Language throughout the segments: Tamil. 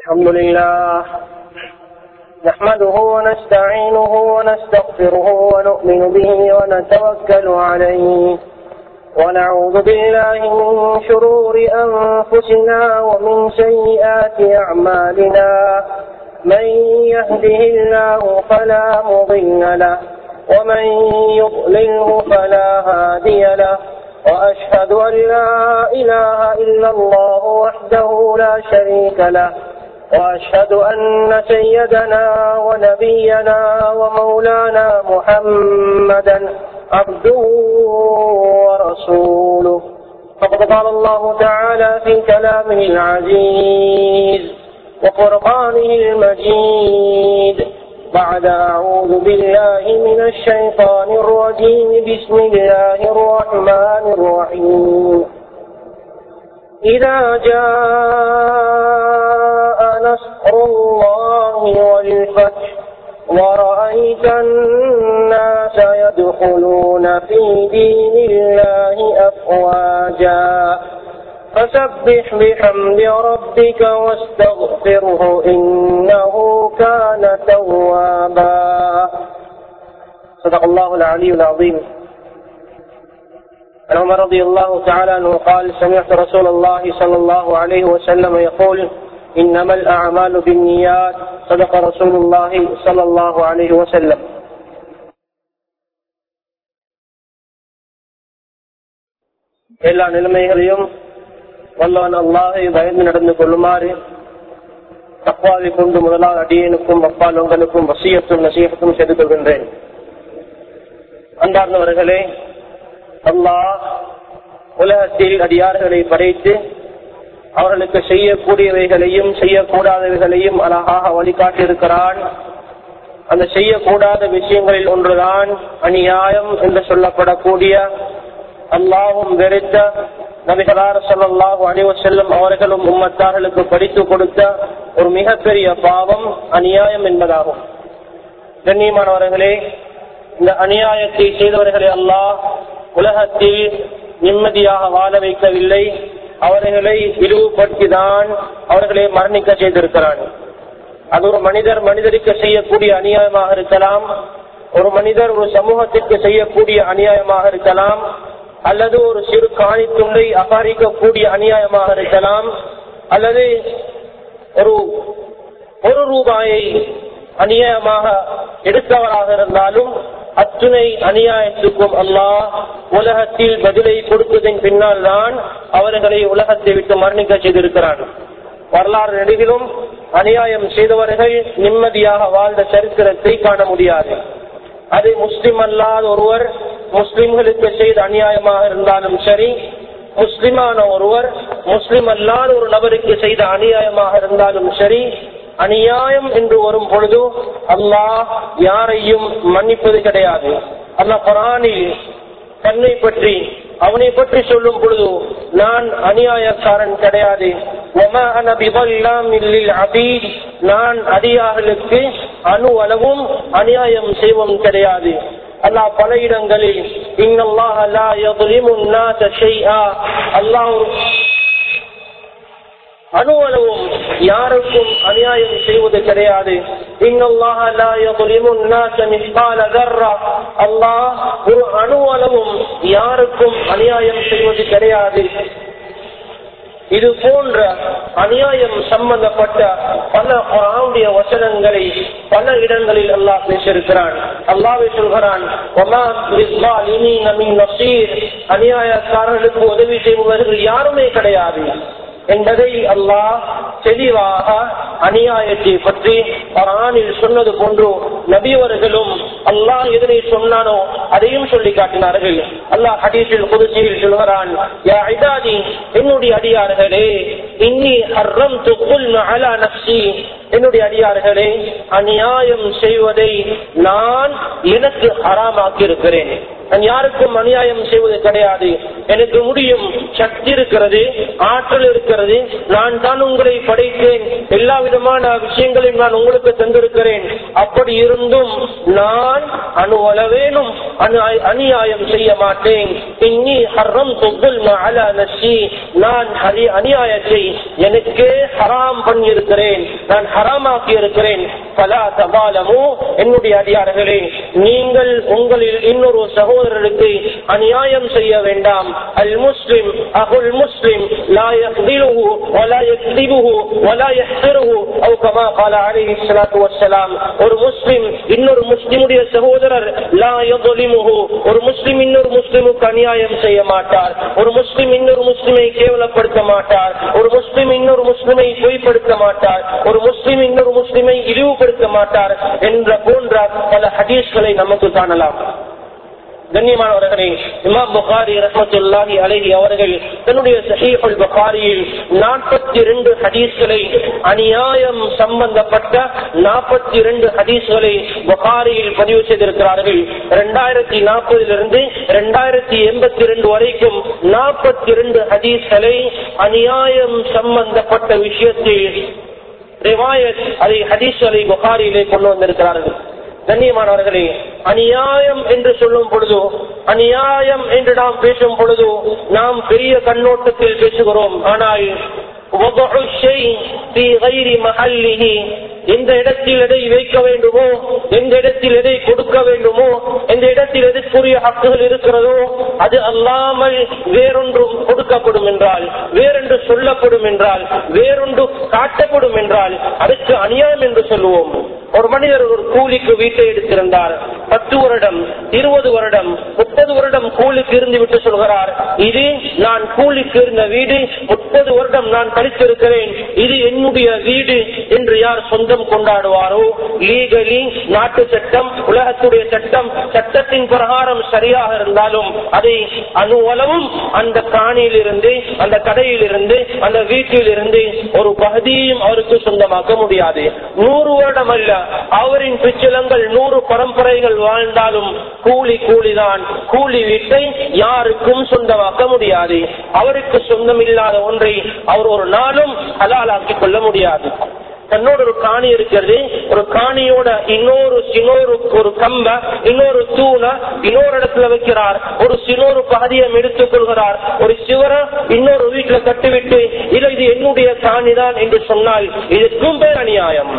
الحمد لله نحمده ونستعينه ونستغفره ونؤمن به ونتوكل عليه ونعوذ بالله من شرور أنفسنا ومن سيئات أعمالنا من يهده الله فلا مضل له ومن يضلله فلا هادي له وأشهد أن لا إله إلا الله وحده لا شريك له وأشهد أن سيدنا ونبينا ومولانا محمدا عبده ورسوله فقد قال الله تعالى في كلامه العزيز وقرآنه المجيد بعد أعوذ بالله من الشيطان الرجيم بسم الله الرحمن الرحيم إذا جاء نصر الله والفتح ورأيت الناس يدخلون في دين الله أفواجا فسبح بحمد ربك واستغفره إنه كان توابا صدق الله العلي العظيم عن عمر رضي الله تعالى عنه قال سمعت رسول الله صلى الله عليه وسلم يقول إنما الأعمال بالنيات صدق رسول الله صلى الله عليه وسلم எல்லா நிலைமைகளையும் வல்லவன் அல்லாஹை பயந்து நடந்து கொள்ளுமாறு தப்பாவை கொண்டு முதலால் அடியனுக்கும் அப்பால் உங்களுக்கும் வசியத்தும் நசீகத்தும் செய்து கொள்கின்றேன் அன்பார்ந்தவர்களே அல்லாஹ் உலகத்தில் அடியார்களை படைத்து அவர்களுக்கு செய்யக்கூடியவைகளையும் செய்யக்கூடாதவைகளையும் அழகாக வழிகாட்டியிருக்கிறான் அந்த செய்யக்கூடாத விஷயங்களில் ஒன்றுதான் அநியாயம் என்று சொல்லப்படக்கூடிய அல்லாவும் வெறுத்த நபிகளார் சொல்லல்லாஹு அணிவ செல்லும் அவர்களும் உம்மத்தார்களுக்கு படித்து கொடுத்த ஒரு மிகப்பெரிய பாவம் அநியாயம் என்பதாகும் கண்ணியமானவர்களே இந்த அநியாயத்தை செய்தவர்களை அல்லாஹ் உலகத்தில் நிம்மதியாக வாழ வைக்கவில்லை அவர்களை இழிவுபடுத்திதான் அவர்களை மரணிக்க செய்திருக்கிறான் அது ஒரு மனிதர் மனிதருக்கு செய்யக்கூடிய அநியாயமாக இருக்கலாம் ஒரு மனிதர் ஒரு சமூகத்திற்கு செய்யக்கூடிய அநியாயமாக இருக்கலாம் அல்லது ஒரு சிறு காணி துண்டை அபகரிக்கக்கூடிய அநியாயமாக இருக்கலாம் அல்லது ஒரு ஒரு ரூபாயை அநியாயமாக எடுத்தவராக இருந்தாலும் அத்துணை அநியாயத்துக்கும் அல்லாஹ் உலகத்தில் பதிலை கொடுத்ததன் பின்னால் தான் அவர்களை உலகத்தை விட்டு மரணிக்க செய்திருக்கிறார் வரலாறு நெடுகிலும் அநியாயம் செய்தவர்கள் நிம்மதியாக வாழ்ந்த சரித்திரத்தை காண முடியாது அது முஸ்லிம் அல்லாத ஒருவர் முஸ்லிம்களுக்கு செய்த அநியாயமாக இருந்தாலும் சரி முஸ்லிமான ஒருவர் முஸ்லிம் அல்லாத ஒரு நபருக்கு செய்த அநியாயமாக இருந்தாலும் சரி அநியாயம் என்று வரும் பொழுது அல்லாஹ் யாரையும் மன்னிப்பது கிடையாது அல்லாஹ் குரானில் தன்னை பற்றி அவனை பற்றி சொல்லும் பொழுது நான் அநியாயக்காரன் கிடையாது நான் அடியார்களுக்கு அணு அளவும் அநியாயம் செய்வோம் கிடையாது அல்லாஹ் பல இடங்களில் அல்லாஹ் அணுவளவும் யாருக்கும் அநியாயம் செய்வது கிடையாது அல்லாஹ் ஒரு அணுவளவும் யாருக்கும் அநியாயம் செய்வது கிடையாது இது போன்ற அநியாயம் சம்பந்தப்பட்ட பல ஆவுடைய வசனங்களை பல இடங்களில் அல்லாஹ் பேசியிருக்கிறான் அல்லாவே சொல்கிறான் அநியாயக்காரர்களுக்கு உதவி செய்பவர்கள் யாருமே கிடையாது என்பதை அல்லாஹ் தெளிவாக அநியாயத்தை பற்றி குரானில் சொன்னது போன்று நபியவர்களும் அல்லாஹ் எதனை சொன்னானோ அதையும் சொல்லி காட்டினார்கள் அல்லாஹ் ஹதீஸில் புதுச்சியில் சொல்கிறான் என்னுடைய அடியார்களே இன்னி அர்ரம் துக்குல் அலா நப்சி என்னுடைய அடியார்களே அநியாயம் செய்வதை நான் எனக்கு ஹராமாக்கி இருக்கிறேன் நான் யாருக்கும் அநியாயம் செய்வது கிடையாது எனக்கு முடியும் சக்தி இருக்கிறது ஆற்றல் இருக்கிறது நான் தான் உங்களை படைத்தேன் எல்லா விதமான விஷயங்களையும் நான் உங்களுக்கு தந்திருக்கிறேன் அப்படி இருந்தும் நான் அணுவளவேனும் அநியாய- அநியாயம் செய்ய மாட்டேன் இன்னி ஹர்ரம் அலா நஸ்ஸி நான் ஹரி அநியாயத்தை எனக்கே ஹராம் பண்ணியிருக்கிறேன் நான் ஹராமாக்கி இருக்கிறேன் பலா தபாலமோ என்னுடைய அடியார்களே நீங்கள் உங்களில் இன்னொரு சகோதரருக்கு அநியாயம் செய்ய வேண்டாம் அல் முஸ்லிம் அகுல் முஸ்லிம் லா யக்திலுஹு வலா யக்திபுஹு வலா யஹ்திருஹு அவு கமா قال عليه الصلاه والسلام ஒரு முஸ்லிம் இன்னொரு முஸ்லிமுடைய சகோதரர் லா யظلمஹு ஒரு முஸ்லிம் இன்னொரு முஸ்லிமுக்கு அநியாயம் செய்ய மாட்டார் ஒரு முஸ்லிம் இன்னொரு முஸ்லிமை கேவலப்படுத்த மாட்டார் ஒரு முஸ்லிம் இன்னொரு முஸ்லிமை பொய்ப்படுத்த மாட்டார் ஒரு முஸ்லிம் இன்னொரு முஸ்லிமை இழிவுபடுத்த மாட்டார் என்ற போன்ற பல ஹதீஸ்களை நமக்கு காணலாம் கண்ணியமானவர்களே இமாம் புகாரி ரஹமத்துல்லாஹி அலைஹி அவர்கள் தன்னுடைய சஹீஹுல் புகாரியில் நாற்பத்தி இரண்டு ஹதீஸ்களை அநியாயம் சம்பந்தப்பட்ட நாற்பத்தி இரண்டு ஹதீஸ்களை புகாரியில் பதிவு செய்திருக்கிறார்கள் இரண்டாயிரத்தி நாற்பதிலிருந்து இரண்டாயிரத்தி எண்பத்தி இரண்டு வரைக்கும் நாற்பத்தி இரண்டு ஹதீஸ்களை அநியாயம் சம்பந்தப்பட்ட விஷயத்தில் ரிவாயத் அதை ஹதீஸ்களை புகாரியிலே கொண்டு வந்திருக்கிறார்கள் கண்ணியமானவர்களே அநியாயம் என்று சொல்லும் பொழுது அநியாயம் என்று நாம் பேசும் பொழுது நாம் பெரிய கண்ணோட்டத்தில் பேசுகிறோம் ஆனால் وضع الشيء في غير محله எந்த இடத்தில் எதை வைக்க வேண்டுமோ எந்த இடத்தில் எதை கொடுக்க வேண்டுமோ எந்த இடத்தில் எதற்குரிய ஹக்குகள் இருக்கிறதோ அது அல்லாமல் வேறொன்றும் கொடுக்கப்படும் என்றால் வேறொன்று சொல்லப்படும் என்றால் வேறொன்று காட்டப்படும் என்றால் அதுக்கு அநியாயம் என்று சொல்லுவோம் ஒரு மனிதர் ஒரு கூலிக்கு வீட்டை எடுத்திருந்தார் பத்து வருடம் இருபது வருடம் முப்பது வருடம் கூலிக்கு இருந்து விட்டு சொல்கிறார் இது நான் கூலிக்கு இருந்த வீடு முப்பது வருடம் நான் கழித்திருக்கிறேன் இது என்னுடைய வீடு என்று யார் சொந்தம் கொண்டாடுவாரோ லீகலி நாட்டு சட்டம் உலகத்துடைய சட்டம் சட்டத்தின் பிரகாரம் சரியாக இருந்தாலும் அதை அணுவளவும் அந்த காணியில் இருந்து அந்த கடையில் இருந்து அந்த வீட்டில் இருந்து ஒரு பகுதியும் அவருக்கு சொந்தமாக்க முடியாது நூறு வருடம் அல்ல அவரின் பிச்சலங்கள் நூறு பரம்பரைகள் வாழ்ந்தாலும் கூலி கூலிதான் கூலி வீட்டை யாருக்கும் சொந்தமாக்க முடியாது அவருக்கு சொந்தம் இல்லாத ஒன்றை அவர் ஒரு நாளும் ஹலாலாக்கிக் கொள்ள முடியாது தன்னோட ஒரு காணி இருக்கிறது ஒரு காணியோட இன்னொரு இன்னொரு ஒரு கம்ப இன்னொரு தூண இன்னொரு இடத்துல வைக்கிறார் ஒரு சின்னொரு பகுதியம் எடுத்துக் கொள்கிறார் ஒரு சிவர இன்னொரு வீட்டுல கட்டிவிட்டு இல்ல இது என்னுடைய காணிதான் என்று சொன்னால் இதற்கும் பேர் அநியாயம்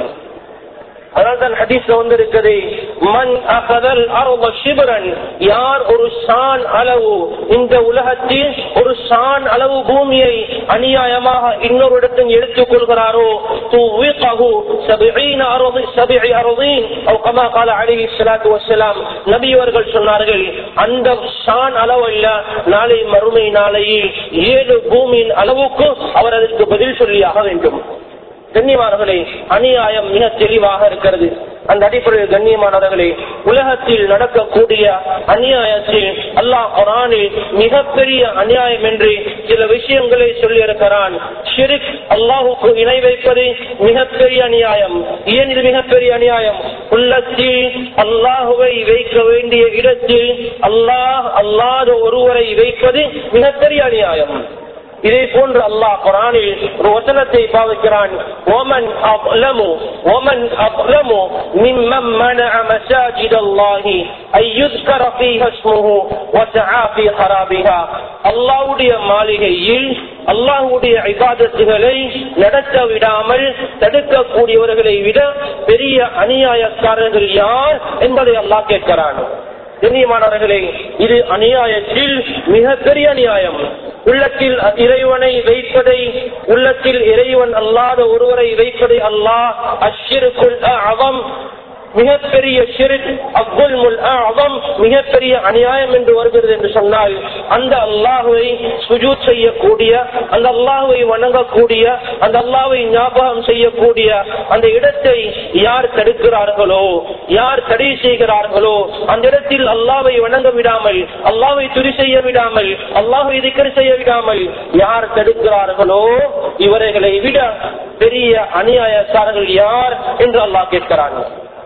அதனால்தான் ஹதீஸ்ல வந்திருக்கிறது மண் அகதல் அருவ சிபரன் யார் ஒரு சான் அளவு இந்த உலகத்தில் ஒரு சான் அளவு பூமியை அநியாயமாக இன்னொரு இடத்தில் எடுத்துக் கொள்கிறாரோ துவிகஹு சபிஈன அருதி சபிஇ அருதீன் அவ் கமா قال عليه الصلاه والسلام நபி அவர்கள் சொன்னார்கள் அந்த சான் அளவு இல்ல நாளை மறுமை நாளையில் ஏழு பூமியின் அளவுக்கு அவர் அதற்கு பதில் சொல்லியாக வேண்டும் கண்ணியமானவர்களே அநியாயம் மிக தெளிவாக இருக்கிறது அந்த அடிப்படையில் கண்ணியமானவர்களே உலகத்தில் நடக்கக்கூடிய அநியாயத்தில் அல்லாஹ் குரானில் மிகப்பெரிய அநியாயம் என்று சில விஷயங்களை சொல்லி இருக்கிறான் ஷிரிக் அல்லாஹுக்கு இணை வைப்பது மிகப்பெரிய அநியாயம் ஏன் இது மிகப்பெரிய அநியாயம் உள்ளத்தில் அல்லாஹுவை வைக்க வேண்டிய இடத்தில் அல்லாஹ் அல்லாத ஒருவரை வைப்பது மிகப்பெரிய அநியாயம் இதே போன்று அல்லாஹ் குரானில் ஒரு வசனத்தை பாவிக்கிறான் ஓமன் அப்லமு ஓமன் அப்லமு மிம்மம் மனஅ மசாஜித அல்லாஹி ஐ யுஸ்கர ஃபீஹ இஸ்முஹு வஸஆ ஃபீ ஹராபிஹா அல்லாஹ்வுடைய மாளிகையில் அல்லாஹ்வுடைய இபாதத்துகளை நடத்த விடாமல் தடுக்கக்கூடியவர்களை விட பெரிய அநியாயக்காரர்கள் யார் என்பதை அல்லாஹ் கேட்கிறான் கண்ணியமானவர்களே இது அநியாயத்தில் மிகப்பெரிய அநியாயம் உள்ளத்தில் இறைவனை வைப்பதை உள்ளத்தில் இறைவன் அல்லாத ஒருவரை வைப்பதை அல்லாஹ் அஷிருக்குள் அவம் மிகப்பெரிய ஷிரிக் அப்துல் முல் அவம் மிகப்பெரிய அநியாயம் என்று வருகிறது என்று சொன்னால் அந்த அல்லாஹுவை சுஜூத் செய்யக்கூடிய அந்த அல்லாஹுவை வணங்கக்கூடிய அந்த அல்லாஹுவை ஞாபகம் செய்யக்கூடிய அந்த இடத்தை யார் தடுக்கிறார்களோ யார் தடை செய்கிறார்களோ அந்த இடத்தில் அல்லாவை வணங்க விடாமல் அல்லாவை துரி செய்ய விடாமல் அல்லாஹை திக்கர் செய்ய விடாமல் யார் தடுக்கிறார்களோ இவர்களை விட பெரிய அநியாயக்காரர்கள் யார் என்று அல்லாஹ் கேட்கிறார்கள்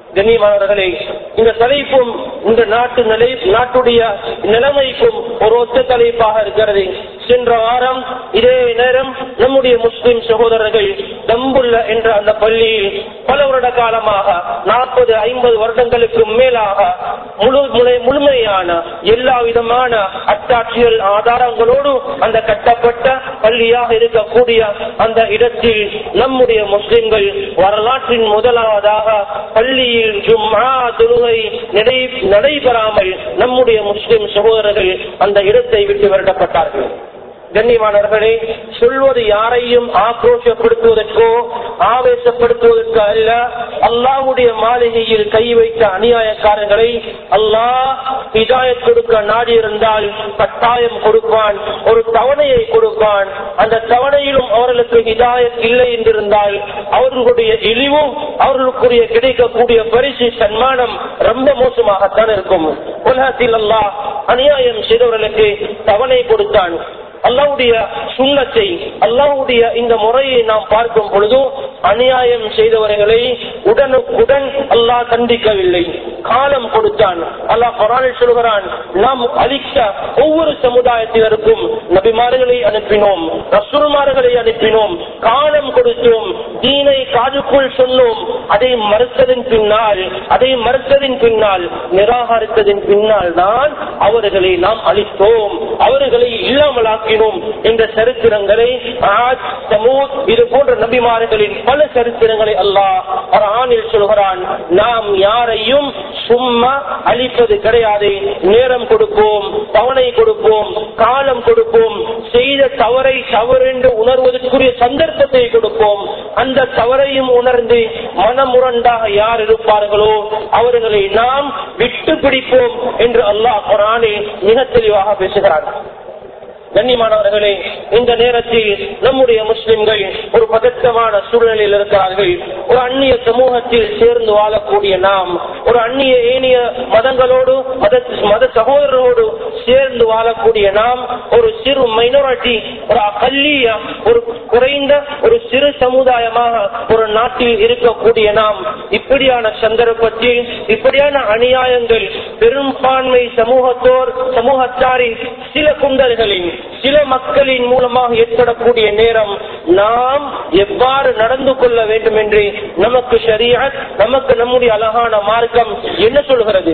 கண்ணியமானவர்களே இந்த தலைப்பும் இந்த நாட்டு நிலை நாட்டுடைய நிலைமைக்கும் ஒரு ஒத்த தலைப்பாக இருக்கிறது சென்ற வாரம் இதே நேரம் நம்முடைய முஸ்லிம் சகோதரர்கள் தம்புள்ள என்ற அந்த பள்ளியில் பல வருட காலமாக நாற்பது ஐம்பது வருடங்களுக்கு மேலாக முழு முழு- முழுமையான எல்லா விதமான அத்தாட்சிகள் ஆதாரங்களோடு அந்த கட்டப்பட்ட பள்ளியாக இருக்கக்கூடிய அந்த இடத்தில் நம்முடைய முஸ்லிம்கள் வரலாற்றின் முதலாவதாக பள்ளியில் ஜும்ஆ தொழுகை நடை- நடைபெறாமல் நம்முடைய முஸ்லிம் சகோதரர்கள் அந்த இடத்தை விட்டு விரட்டப்பட்டார்கள் கண்ணியமானவர்களே சொல்வது யாரையும் ஆக்ரோஷப்படுத்துவதற்கோ ஆவேசப்படுத்துவதற்கோ அல்ல அல்லாஹ்வுடைய மாளிகையில் கை வைத்த அநியாயக்காரர்களை அல்லாஹ் ஹிதாயத் கொடுக்க நாடி இருந்தால் கட்டாயம் கொடுப்பான் ஒரு தவணையை கொடுப்பான் அந்த தவணையிலும் அவர்களுக்கு ஹிதாயத் இல்லை என்றிருந்தால் அவர்களுடைய இழிவும் அவர்களுக்குரிய கிடைக்கக்கூடிய பரிசு சன்மானம் ரொம்ப மோசமாகத்தான் இருக்கும் உலகத்தில் அல்லாஹ் அநியாயம் செய்தவர்களுக்கு தவணை கொடுத்தான் அல்லாவுடைய சுண்ணத்தை அல்லாவுடைய இந்த முறையை நாம் பார்க்கும் பொழுதும் அநியாயம் செய்தவர்களை உடனுக்குடன் அல்லாஹ் தண்டிக்கவில்லை காலம் கொடுத்தான் அல்லாஹ் குரானில் சொல்கிறான் நாம் அளித்த ஒவ்வொரு சமுதாயத்தினருக்கும் நபிமார்களை அனுப்பினோம் ரசூல்மார்களை அனுப்பினோம் காலம் கொடுத்தோம் தீனை காதுக்குள் சொன்னோம் அதை மறுத்ததின் பின்னால் அதை மறுத்ததின் பின்னால் நிராகரித்ததின் பின்னால் தான் அவர்களை நாம் அளித்தோம் அவர்களை இல்லாமலாக்கினோம் என்ற சரித்திரங்களை ஆத், சமூத் இது போன்ற நபிமார்களின் பல சரித்திரங்களை அல்லாஹ் ஆணில் சொல்கிறான் நாம் யாரையும் சும்மா அழிப்பது கிடையாது நேரம் கொடுப்போம் தவணை கொடுப்போம் காலம் கொடுப்போம் செய்த தவறை தவறென்று உணர்வதற்குரிய சந்தர்ப்பத்தை கொடுப்போம் அந்த தவறையும் உணர்ந்து மனமுரண்டாக யார் இருப்பார்களோ அவர்களை நாம் விட்டு பிடிப்போம் என்று அல்லாஹ் குரானே மிக தெளிவாக பேசுகிறார் கண்ணியமானவர்களே இந்த நேரத்தில் நம்முடைய முஸ்லிம்கள் ஒரு பதற்றமான சூழ்நிலையில் இருக்கிறார்கள் ஒரு அந்நிய சமூகத்தில் சேர்ந்து வாழக்கூடிய நாம் ஒரு அந்நிய ஏனைய மதங்களோடு மத மத சகோதரரோடு சேர்ந்து வாழக்கூடிய நாம் ஒரு சிறு மைனாரிட்டி ஒரு அகல்லிய ஒரு குறைந்த ஒரு சிறு சமுதாயமாக ஒரு நாட்டில் இருக்கக்கூடிய நாம் இப்படியான சந்தர்ப்பத்தில் இப்படியான அநியாயங்கள் பெரும்பான்மை சமூகத்தோர் சமூகத்தாரின் சில குண்டர்களின் சில மக்களின் மூலமாக ஏற்படக்கூடிய நேரம் நாம் எவ்வாறு நடந்து கொள்ள வேண்டும் என்று நமக்கு சரியாக நமக்கு நம்முடைய அழகான மார்க்கம் என்ன சொல்கிறது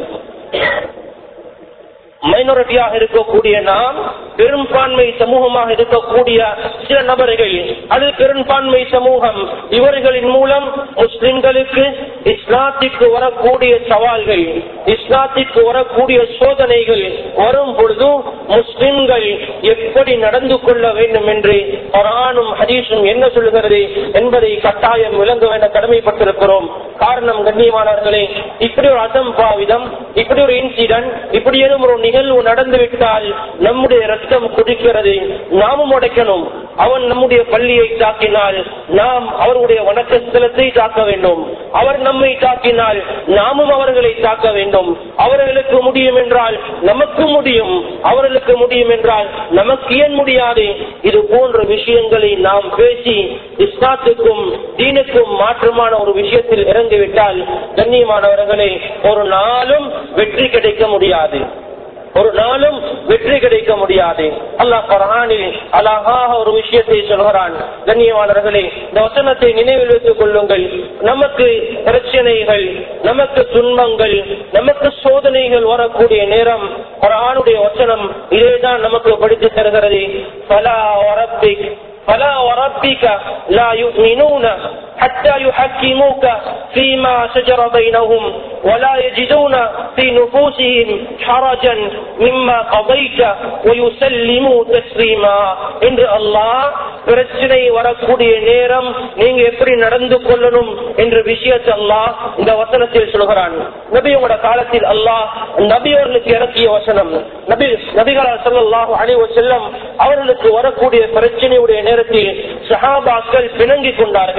மைனாரிட்டியாக இருக்கக்கூடிய நாம் பெரும்பான்மை சமூகமாக இருக்கக்கூடிய சில நபர்கள் அது பெரும்பான்மை சமூகம் இவர்களின் மூலம் முஸ்லிம்களுக்கு இஸ்லாத்திற்கு வரக்கூடிய சவால்கள் இஸ்லாத்திற்கு வரக்கூடிய சோதனைகள் வரும் பொழுது முஸ்லிம்கள் எப்படி நடந்து கொள்ள வேண்டும் என்று குரானும் ஹதீஸும் என்ன சொல்கிறது என்பதை கட்டாயம் விளங்க வேண்ட கடமைப்பட்டிருக்கிறோம் காரணம் கண்ணியமானவர்களே இப்படி ஒரு அசம்பாவிதம் இப்படி ஒரு இன்சிடென்ட் இப்படி ஏதும் ஒரு நிகழ்வு நடந்து விட்டால் நம்முடைய ரத்தம் குதிக்கிறது நாமும் உடைக்கணும் அவன் நம்முடைய பள்ளியை தாக்கினால் நாம் அவருடைய வணக்க ஸ்தலத்தை தாக்க வேண்டும் அவர் நம்மை தாக்கினால் நாமும் அவர்களை தாக்க வேண்டும் அவர்களுக்கு முடியும் என்றால் நமக்கு முடியும் அவர்களுக்கு முடியும் என்றால் நமக்கு ஏன் முடியாது இது போன்ற விஷயங்களை நாம் பேசி இஸ்லாத்துக்கும் தீனுக்கும் மாற்றமான ஒரு விஷயத்தில் இறங்கிவிட்டால் கண்ணியமானவர்களே ஒரு நாளும் வெற்றி கிடைக்க முடியாது ஒரு நாளும் வெற்றி கிடைக்க முடியாது அல்லாஹ் குரானில் அழகாக ஒரு விஷயத்தை சொல்கிறான் கண்ணியமானவர்களே இந்த வசனத்தை நினைவில் வைத்துக் கொள்ளுங்கள் நமக்கு பிரச்சனைகள் நமக்கு துன்பங்கள் நமக்கு சோதனைகள் வரக்கூடிய நேரம் குரானுடைய வசனம் இதேதான் நமக்கு படித்து தருகிறது பலா வரப்பிக் فلا وربك لا يؤمنون حتى يحكموك فيما شجر بينهم ولا يجدون في نفوسهم حرجا مما قضيت ويسلموا تسليما என்று அல்லாஹ் பிரச்சனை வரக்கூடிய நேரம் நீங்க எப்படி நடந்து கொள்ளணும் என்ற விஷயத்தை அல்லாஹ் இந்த வசனத்தில் சொல்கிறான் நபி உங்களோட காலத்தில் அல்லாஹ் நபி அவர்களுக்கு இறக்கிய வசனம் நபி நபிகளால் சொல்லல்லாஹு அலைஹி வஸல்லம் அவர்களுக்கு வரக்கூடிய பிரச்சனையுடைய நேரத்தில் சஹாபாக்கள் பிணங்கிக் கொண்டார்கள்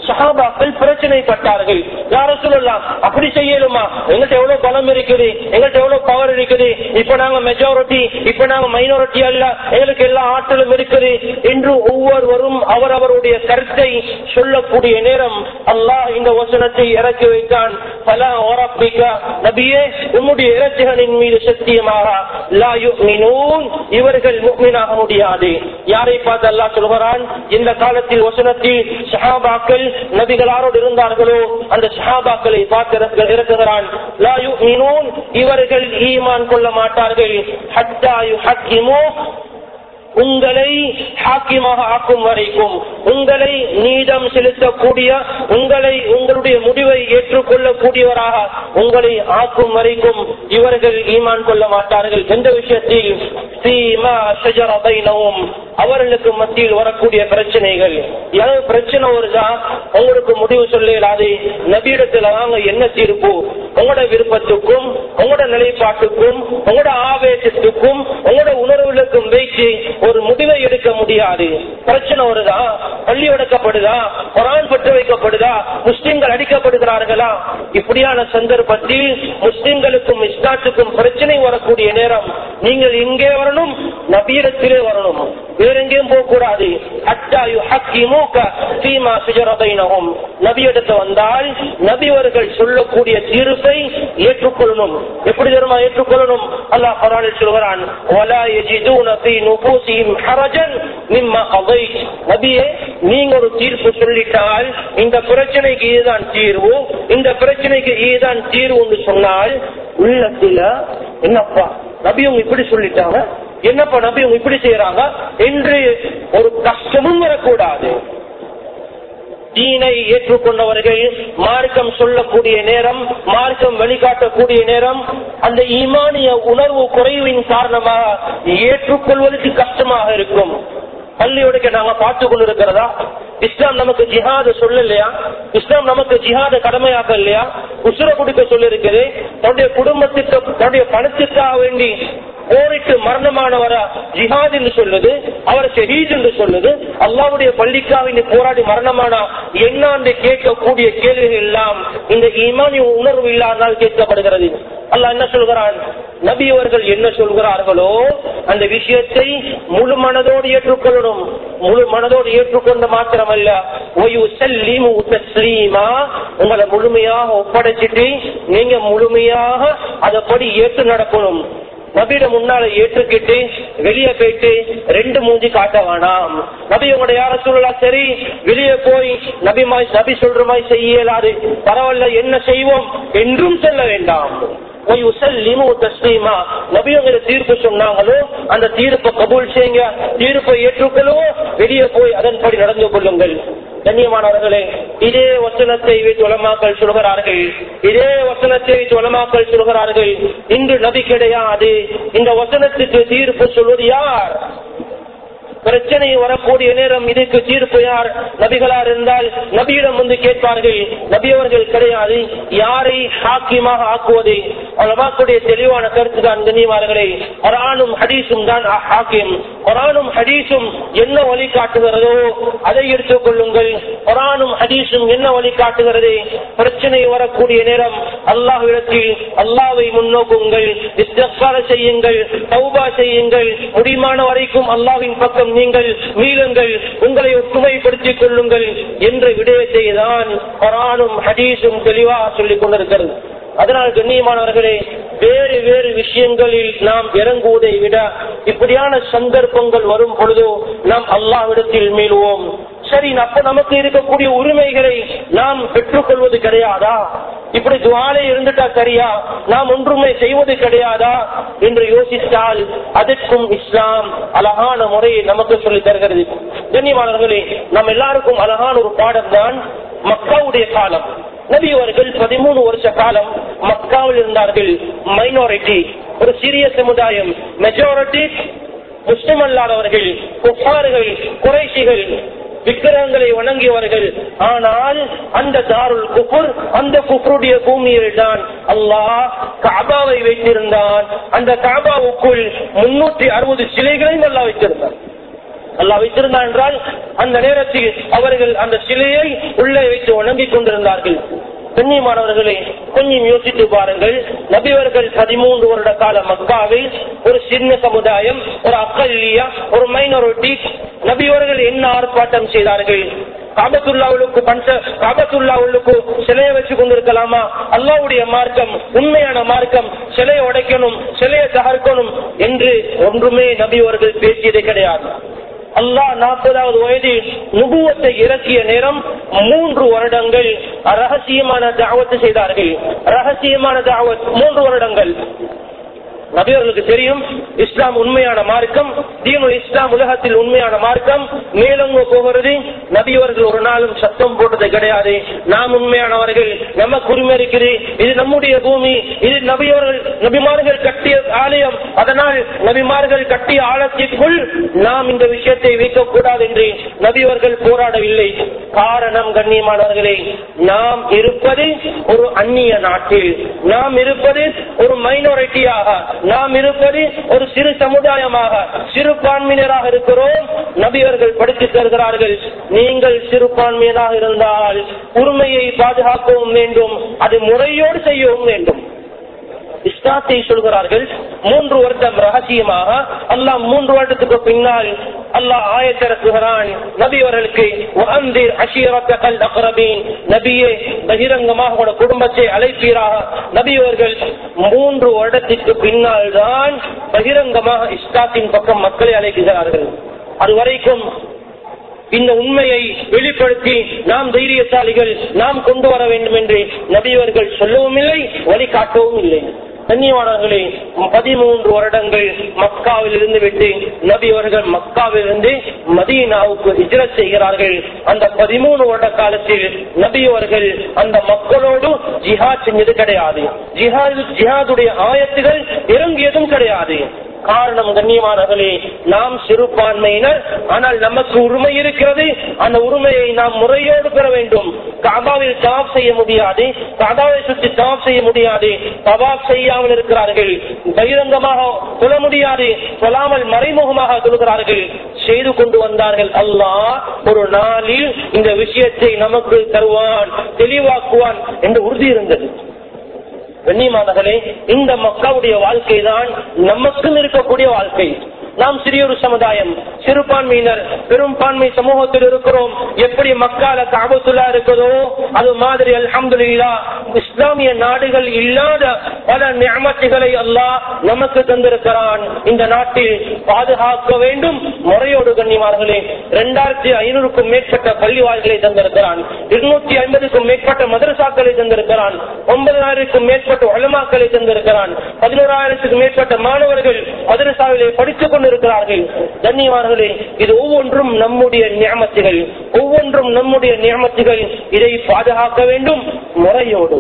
சஹாபாக்கள் பிரச்சனைப்பட்டார்கள் யார சொல்லலாம் அப்படி செய்யலுமா எங்கள்கிட்ட எவ்வளவு பலம் இருக்குது எங்கள்கிட்ட எவ்வளவு பவர் இருக்குது இப்ப நாங்க மெஜாரிட்டி இப்ப நாங்க மைனாரிட்டி அல்ல எங்களுக்கு எல்லா ஆற்றலும் இருக்குது என்று ஒவ்வொருவரும் அவரவருடைய கருத்தை சொல்லக்கூடிய நேரம் அல்லாஹ் இந்த வசனத்தை இறக்கி வைத்தான் பல ஓரப்பிக்க நபியே உம்முடைய இறைச்சிகளின் மீது சத்தியமாக லா யுமினூன் இவர்கள் முக்மீனாக முடியாது யாரை பார்த்து அல்லாஹ் சொல்கிறான் இந்த காலத்தில் வசனத்தில் சஹாபாக்கள் நபிகளாரோடு இருந்தார்களோ அந்த சஹாபாக்களை பார்த்து இறக்கு- இறக்குகிறான் லா யுமினூன் இவர்கள் ஈமான் கொள்ள மாட்டார்கள் ஹத்தா யுஹக்கிமூ உங்களை ஹாக்கிமாக ஆக்கும் வரைக்கும் உங்களை நீதம் செலுத்தக்கூடிய உங்களை உங்களுடைய முடிவை ஏற்றுக்கொள்ளக்கூடியவராக உங்களை ஆக்கும் வரைக்கும் இவர்கள் ஈமான் கொள்ள மாட்டார்கள் எந்த விஷயத்தில் சீமா ஷஜர பைனஹும் அவர்களுக்கு மத்தியில் வரக்கூடிய பிரச்சனைகள் ஏதாவது பிரச்சனை வருதா உங்களுக்கு முடிவு சொல்லலாது நபியிடத்துல வாங்க என்ன தீர்ப்பு உங்களோட விருப்பத்துக்கும் உங்களோட நிலைப்பாட்டுக்கும் உங்களோட ஆவேசத்துக்கும் உங்களோட உணர்வுகளுக்கும் வைத்து ஒரு முடிவை எடுக்க முடியாது பிரச்சனை வருதா பள்ளி உடைக்கப்படுதா குரான் பற்று வைக்கப்படுதா முஸ்லிம்கள் அடிக்கப்படுகிறார்களா இப்படியான சந்தர்ப்பத்தில் முஸ்லிம்களுக்கும் இஸ்லாத்துக்கும் பிரச்சனை வரக்கூடிய நேரம் நீங்கள் இங்கே வரணும் நபீரத்திலே வரணும் வேற எங்கேயும் போக கூடாது நபியிடத்து வந்தால் நபிவர்கள் சொல்லக்கூடிய தீர்ப்பை ஏற்றுக்கொள்ளணும் எப்படி தெரியுமா ஏற்றுக்கொள்ளணும் அல்லாஹ் குரானில் சொல்கிறான் وَلَا يَجِدُونَ فِي نُفُوسِهِمْ حَرَجًا مِمَّا قَضَيْتَ நபியே நீங்க ஒரு தீர்ப்பு சொல்லிட்டால் இந்த பிரச்சனைக்கு இதுதான் தீர்வு இந்த பிரச்சனைக்கு இதுதான் தீர்வுன்னு சொன்னால் உள்ளத்துல என்னப்பா நபி அவங்க இப்படி சொல்லிட்டாங்க என்னப்பா நபி அவங்க இப்படி செய்யறாங்க என்று ஒரு கஷ்டமும் வரக்கூடாது தீனை ஏற்றுக்கொண்டவர்கள் மார்க்கம் சொல்லக்கூடிய நேரம் மார்க்கம் வழிகாட்டக்கூடிய நேரம் அந்த ஈமானிய உணர்வு குறைவின் காரணமாக ஏற்றுக்கொள்வதற்கு கஷ்டமாக இருக்கும் பள்ளியோட நாங்க பார்த்து கொண்டிருக்கிறதா இஸ்லாம் நமக்கு ஜிஹாத சொல்லலையா இஸ்லாம் நமக்கு ஜிஹாத கடமையாக்க இல்லையா உசுர கொடுக்க சொல்லிருக்குது தன்னுடைய குடும்பத்துக்கு தன்னுடைய பணத்துக்காக வேண்டி போரிட்டு மரணமானவரா ஜிஹாத் என்று சொல்லுது அவர் ஷஹீத் என்று சொல்லுது அல்லாவுடைய பள்ளிக்காக இந்த போராடி மரணமானா என்ன என்று கேட்கக்கூடிய கேள்விகள் எல்லாம் இந்த ஈமானிய உணர்வு இல்லாதனால் கேட்கப்படுகிறது அல்லாஹ் என்ன சொல்கிறான் நபி அவர்கள் என்ன சொல்கிறார்களோ அந்த விஷயத்தை முழு மனதோடு ஏற்றுக்கொள்ளணும் முழு மனதோடு ஏற்றுக்கொண்டு மாத்திரமல்ல ஒயுசல்லிமு தஸ்லீமா உங்களை முழுமையாக ஒப்படைச்சிட்டு நீங்க முழுமையாக அதைப்படி ஏற்று நடக்கணும் நபியிட முன்னால ஏற்றுக்கிட்டு வெளியே போயிட்டு ரெண்டு மூஞ்சி காட்ட வேணாம் நபி உங்களோட யார சொல்லலாம் சரி வெளியே போய் நபி மாய் நபி சொல்ற மாதிரி செய்ய இயலாது பரவாயில்ல என்ன செய்வோம் என்றும் சொல்ல வேண்டாம் நபியங்கிற தீர்ப்பு சொன்னாங்களோ அந்த தீர்ப்பை கபூல் செய்யுங்க தீர்ப்பை ஏற்றுக்கொள்ளவோ வெளியே போய் அதன்படி நடந்து கொள்ளுங்கள் கண்ணியமானவர்களே இதே வசனத்தை வைத்து உலமாக்கள் சொல்கிறார்கள் இதே வசனத்தை வைத்து உலமாக்கள் சொல்கிறார்கள் இன்று நபி கிடையாது இந்த வசனத்துக்கு தீர்ப்பு சொல்வது யார் பிரச்சனை வரக்கூடிய நேரம் இதுக்கு தீர்ப்பு யார் நபிகளார் இருந்தால் நபியிடம் வந்து கேட்பார்கள் நபி அவர்கள் கிடையாது யாரை ஹாக்கியமாக ஆக்குவது அவர்களுடைய தெளிவான கருத்து தான் கண்ணியமார்களே குரானும் ஹதீஸும் தான் ஹாக்கியம் குரானும் ஹதீஸும் என்ன வழி காட்டுகிறதோ அதை எடுத்துக் கொள்ளுங்கள் குரானும் ஹதீஸும் என்ன வழி காட்டுகிறது பிரச்சனை வரக்கூடிய நேரம் அல்லாஹ்விடத்தில் அல்லாவை முன்னோக்குங்கள் இஸ்திக்பார செய்யுங்கள் தௌபா செய்யுங்கள் முடிமான வரைக்கும் அல்லாவின் பக்கம் நீங்கள் மீளுங்கள் உங்களை ஒற்றுமைப்படுத்திக் கொள்ளுங்கள் என்ற விடயத்தை தான் குரானும் ஹதீஸும் தெளிவாக சொல்லிக் கொண்டிருக்கிறது அதனால் கண்ணியமானவர்களே வேறு வேறு விஷயங்களில் நாம் இறங்குவதை விட இப்படியான சந்தர்ப்பங்கள் வரும் பொழுதோ நாம் அல்லாவிடத்தில் மீளுவோம் சரி அப்ப நமக்கு இருக்கக்கூடிய உரிமைகளை நாம் பெற்றுக்கொள்வது கிடையாதா இப்படி துவாலே இருந்துட்டா சரியா நாம் ஒன்றுமே செய்வது கிடையாதா என்று யோசித்தால் அதற்கும் இஸ்லாம் அழகான முறையை நமக்கு சொல்லி தருகிறது கண்ணியமானவர்களே நம் எல்லாருக்கும் அழகான ஒரு பாடம் தான் மக்காவுடைய காலம் நபி அவர்கள் பதிமூணு வருஷ காலம் மக்காவில் இருந்தார்கள் மைனாரிட்டி ஒரு சிறிய சமுதாயம் மெஜாரிட்டி முஸ்லிம் அல்லாதவர்கள் குப்பார்கள் குறைசிகள் விக்கிரகங்களை வணங்கியவர்கள் ஆனால் அந்த தாருல் குஃபுர் அந்த குஃபருடைய பூமியில் தான் அல்லாஹ் காபாவை வைத்திருந்தான் அந்த காபாவுக்குள் முன்னூற்றி அறுபது சிலைகளையும் அல்லாஹ் வைத்திருந்தான் அல்லாஹ் வைத்திருந்தான் என்றால் அந்த நேரத்தில் அவர்கள் அந்த சிலையை உள்ளே வைத்து வணங்கிக் கொண்டிருந்தார்கள் கண்ணியமானவர்களே கொஞ்சம் யோசித்து பாருங்கள் நபிவர்கள் பதிமூன்று வருட கால மக்காவில் ஒரு சின்ன சமுதாயம் ஒரு அக்கல்லியா ஒரு மைனாரிட்டி நபிவர்கள் என்ன ஆர்ப்பாட்டம் செய்தார்கள் காபத்துல்லாவுக்கு பஞ்ச காபத்துல்லாவுக்கு சிலையை வச்சு கொண்டிருக்கலாமா அல்லாவுடைய மார்க்கம் உண்மையான மார்க்கம் சிலையை உடைக்கணும் சிலையை தகர்க்கணும் என்று ஒன்றுமே நபிவர்கள் பேசியதே கிடையாது அல்லாஹ் நாற்பதாவது வயதில் நுபுவத்தை இறக்கிய நேரம் மூன்று வருடங்கள் ரகசியமான தாவத்து செய்தார்கள் ரகசியமான தாவத் மூன்று வருடங்கள் நபியர்களுக்கு தெரியும் இஸ்லாம் உண்மையான மார்க்கம் தீனுல் இஸ்லாம் உலகத்தில் உண்மையான மார்க்கம் மேலோங்க போகிறது நபியவர்கள் ஒரு நாளும் சத்தம் போட்டது கிடையாது நாம் உண்மையானவர்கள் நமக்கு உரிமை இருக்குது இது நம்முடைய பூமி இது நபியவர்கள் நபிமார்கள் கட்டிய ஆலயம் அதனால் நபிமார்கள் கட்டிய ஆழத்திற்குள் நாம் இந்த விஷயத்தை வைக்கக்கூடாது என்று நபியவர்கள் போராடவில்லை காரணம் கண்ணியமானவர்களே நாம் இருப்பது ஒரு அந்நிய நாட்டில் நாம் இருப்பது ஒரு மைனாரிட்டியாக நாம் இருப்பது ஒரு சிறு சமுதாயமாக சிறுபான்மையினராக இருக்கிறோம் நபியர்கள் படித்து தருகிறார்கள் நீங்கள் சிறுபான்மையினராக இருந்தால் உரிமையை பாதுகாக்கவும் வேண்டும் அது முறையோடு செய்யவும் வேண்டும் இஸ்லாத்தை சொல்கிறார்கள் மூன்று வருடம் ரகசியமாக அல்லாஹ் மூன்று வருடத்துக்கு பின்னால் அல்லாஹ் ஆயத்திறக்குகிறான் நபி அவர்களுக்கு வஅந்திர் அஷீரத்தகல் அக்ரபீன் நபியே பகிரங்கமாக உங்களோட குடும்பத்தை அழைப்பீராக நபி அவர்கள் மூன்று வருடத்திற்கு பின்னால் தான் பகிரங்கமாக இஸ்லாத்தின் பக்கம் மக்களை அழைக்கிறார்கள் அதுவரைக்கும் இந்த உண்மையை வெளிப்படுத்தி நாம் தைரியசாலிகள் நாம் கொண்டு வர வேண்டும் என்று நபியவர்கள் சொல்லவும் இல்லை வழிகாட்டவும் இல்லை கண்ணியமானவர்களே பதிமூன்று வருடங்கள் மக்காவில் இருந்து விட்டு நபி அவர்கள் மக்காவில் இருந்து மதீனாவுக்கு ஹிஜ்ரத் செய்கிறார்கள் அந்த பதிமூணு வருட காலத்தில் நபி அவர்கள் அந்த மக்களோடு ஜிஹாத் செஞ்சது கிடையாது ஜிஹாத் ஜிஹாதுடைய ஆயத்துகள் இறங்கியதும் கிடையாது காரணம் கண்ணியமானவர்களே நாம் சிறுபான்மையினர் ஆனால் நமக்கு உரிமை இருக்கிறது அந்த உரிமையை நாம் முறையோடு பெற வேண்டும் காபாவில் தவாப் செய்ய முடியாது காபாவை சுற்றி தவாப் செய்ய முடியாது தவாப் செய்யாமல் இருக்கிறார்கள் பகிரங்கமாக சொல்ல முடியாது சொல்லாமல் மறைமுகமாக சொல்கிறார்கள் செய்து கொண்டு வந்தார்கள் அல்லாஹ் ஒரு நாளில் இந்த விஷயத்தை நமக்கு தருவான் தெளிவாக்குவான் என்று உறுதி இருந்தது கண்ணியமானர்களே இந்த மக்களுடைய வாழ்க்கை தான் நமக்கும் இருக்கக்கூடிய வாழ்க்கை நாம் சிறியொரு சமுதாயம் சிறுபான்மையினர் பெரும்பான்மை சமூகத்தில் இருக்கிறோம் எப்படி மக்கால காபத்துல்லா இருக்குதோ அது மாதிரி அல்ஹம்துலில்லா இஸ்லாமிய நாடுகள் இல்லாத பல நியமத்துகளை அல்லாஹ் நமக்கு தந்திருக்கிறான் இந்த நாட்டில் பாதுகாக்க வேண்டும் முறையோடு கண்ணியமார்களே இரண்டாயிரத்தி ஐநூறுக்கும் மேற்பட்ட பள்ளிவாய்களை தந்திருக்கிறான் இருநூத்தி ஐம்பதுக்கும் மேற்பட்ட மதரசாக்களை தந்திருக்கிறான் ஒன்பதாயிரத்துக்கும் மேற்பட்ட வளமாக்களை தந்திருக்கிறான் பதினோராயிரத்துக்கும் மேற்பட்ட மாணவர்கள் மதரசாவிலே படித்துக் கொண்டிருக்கிறார்கள் கண்ணியமானவர்களே இது ஒவ்வொன்றும் நம்முடைய நியமத்துகள் ஒவ்வொன்றும் நம்முடைய நியமத்துகள் இதை பாதுகாக்க வேண்டும் முறையோடு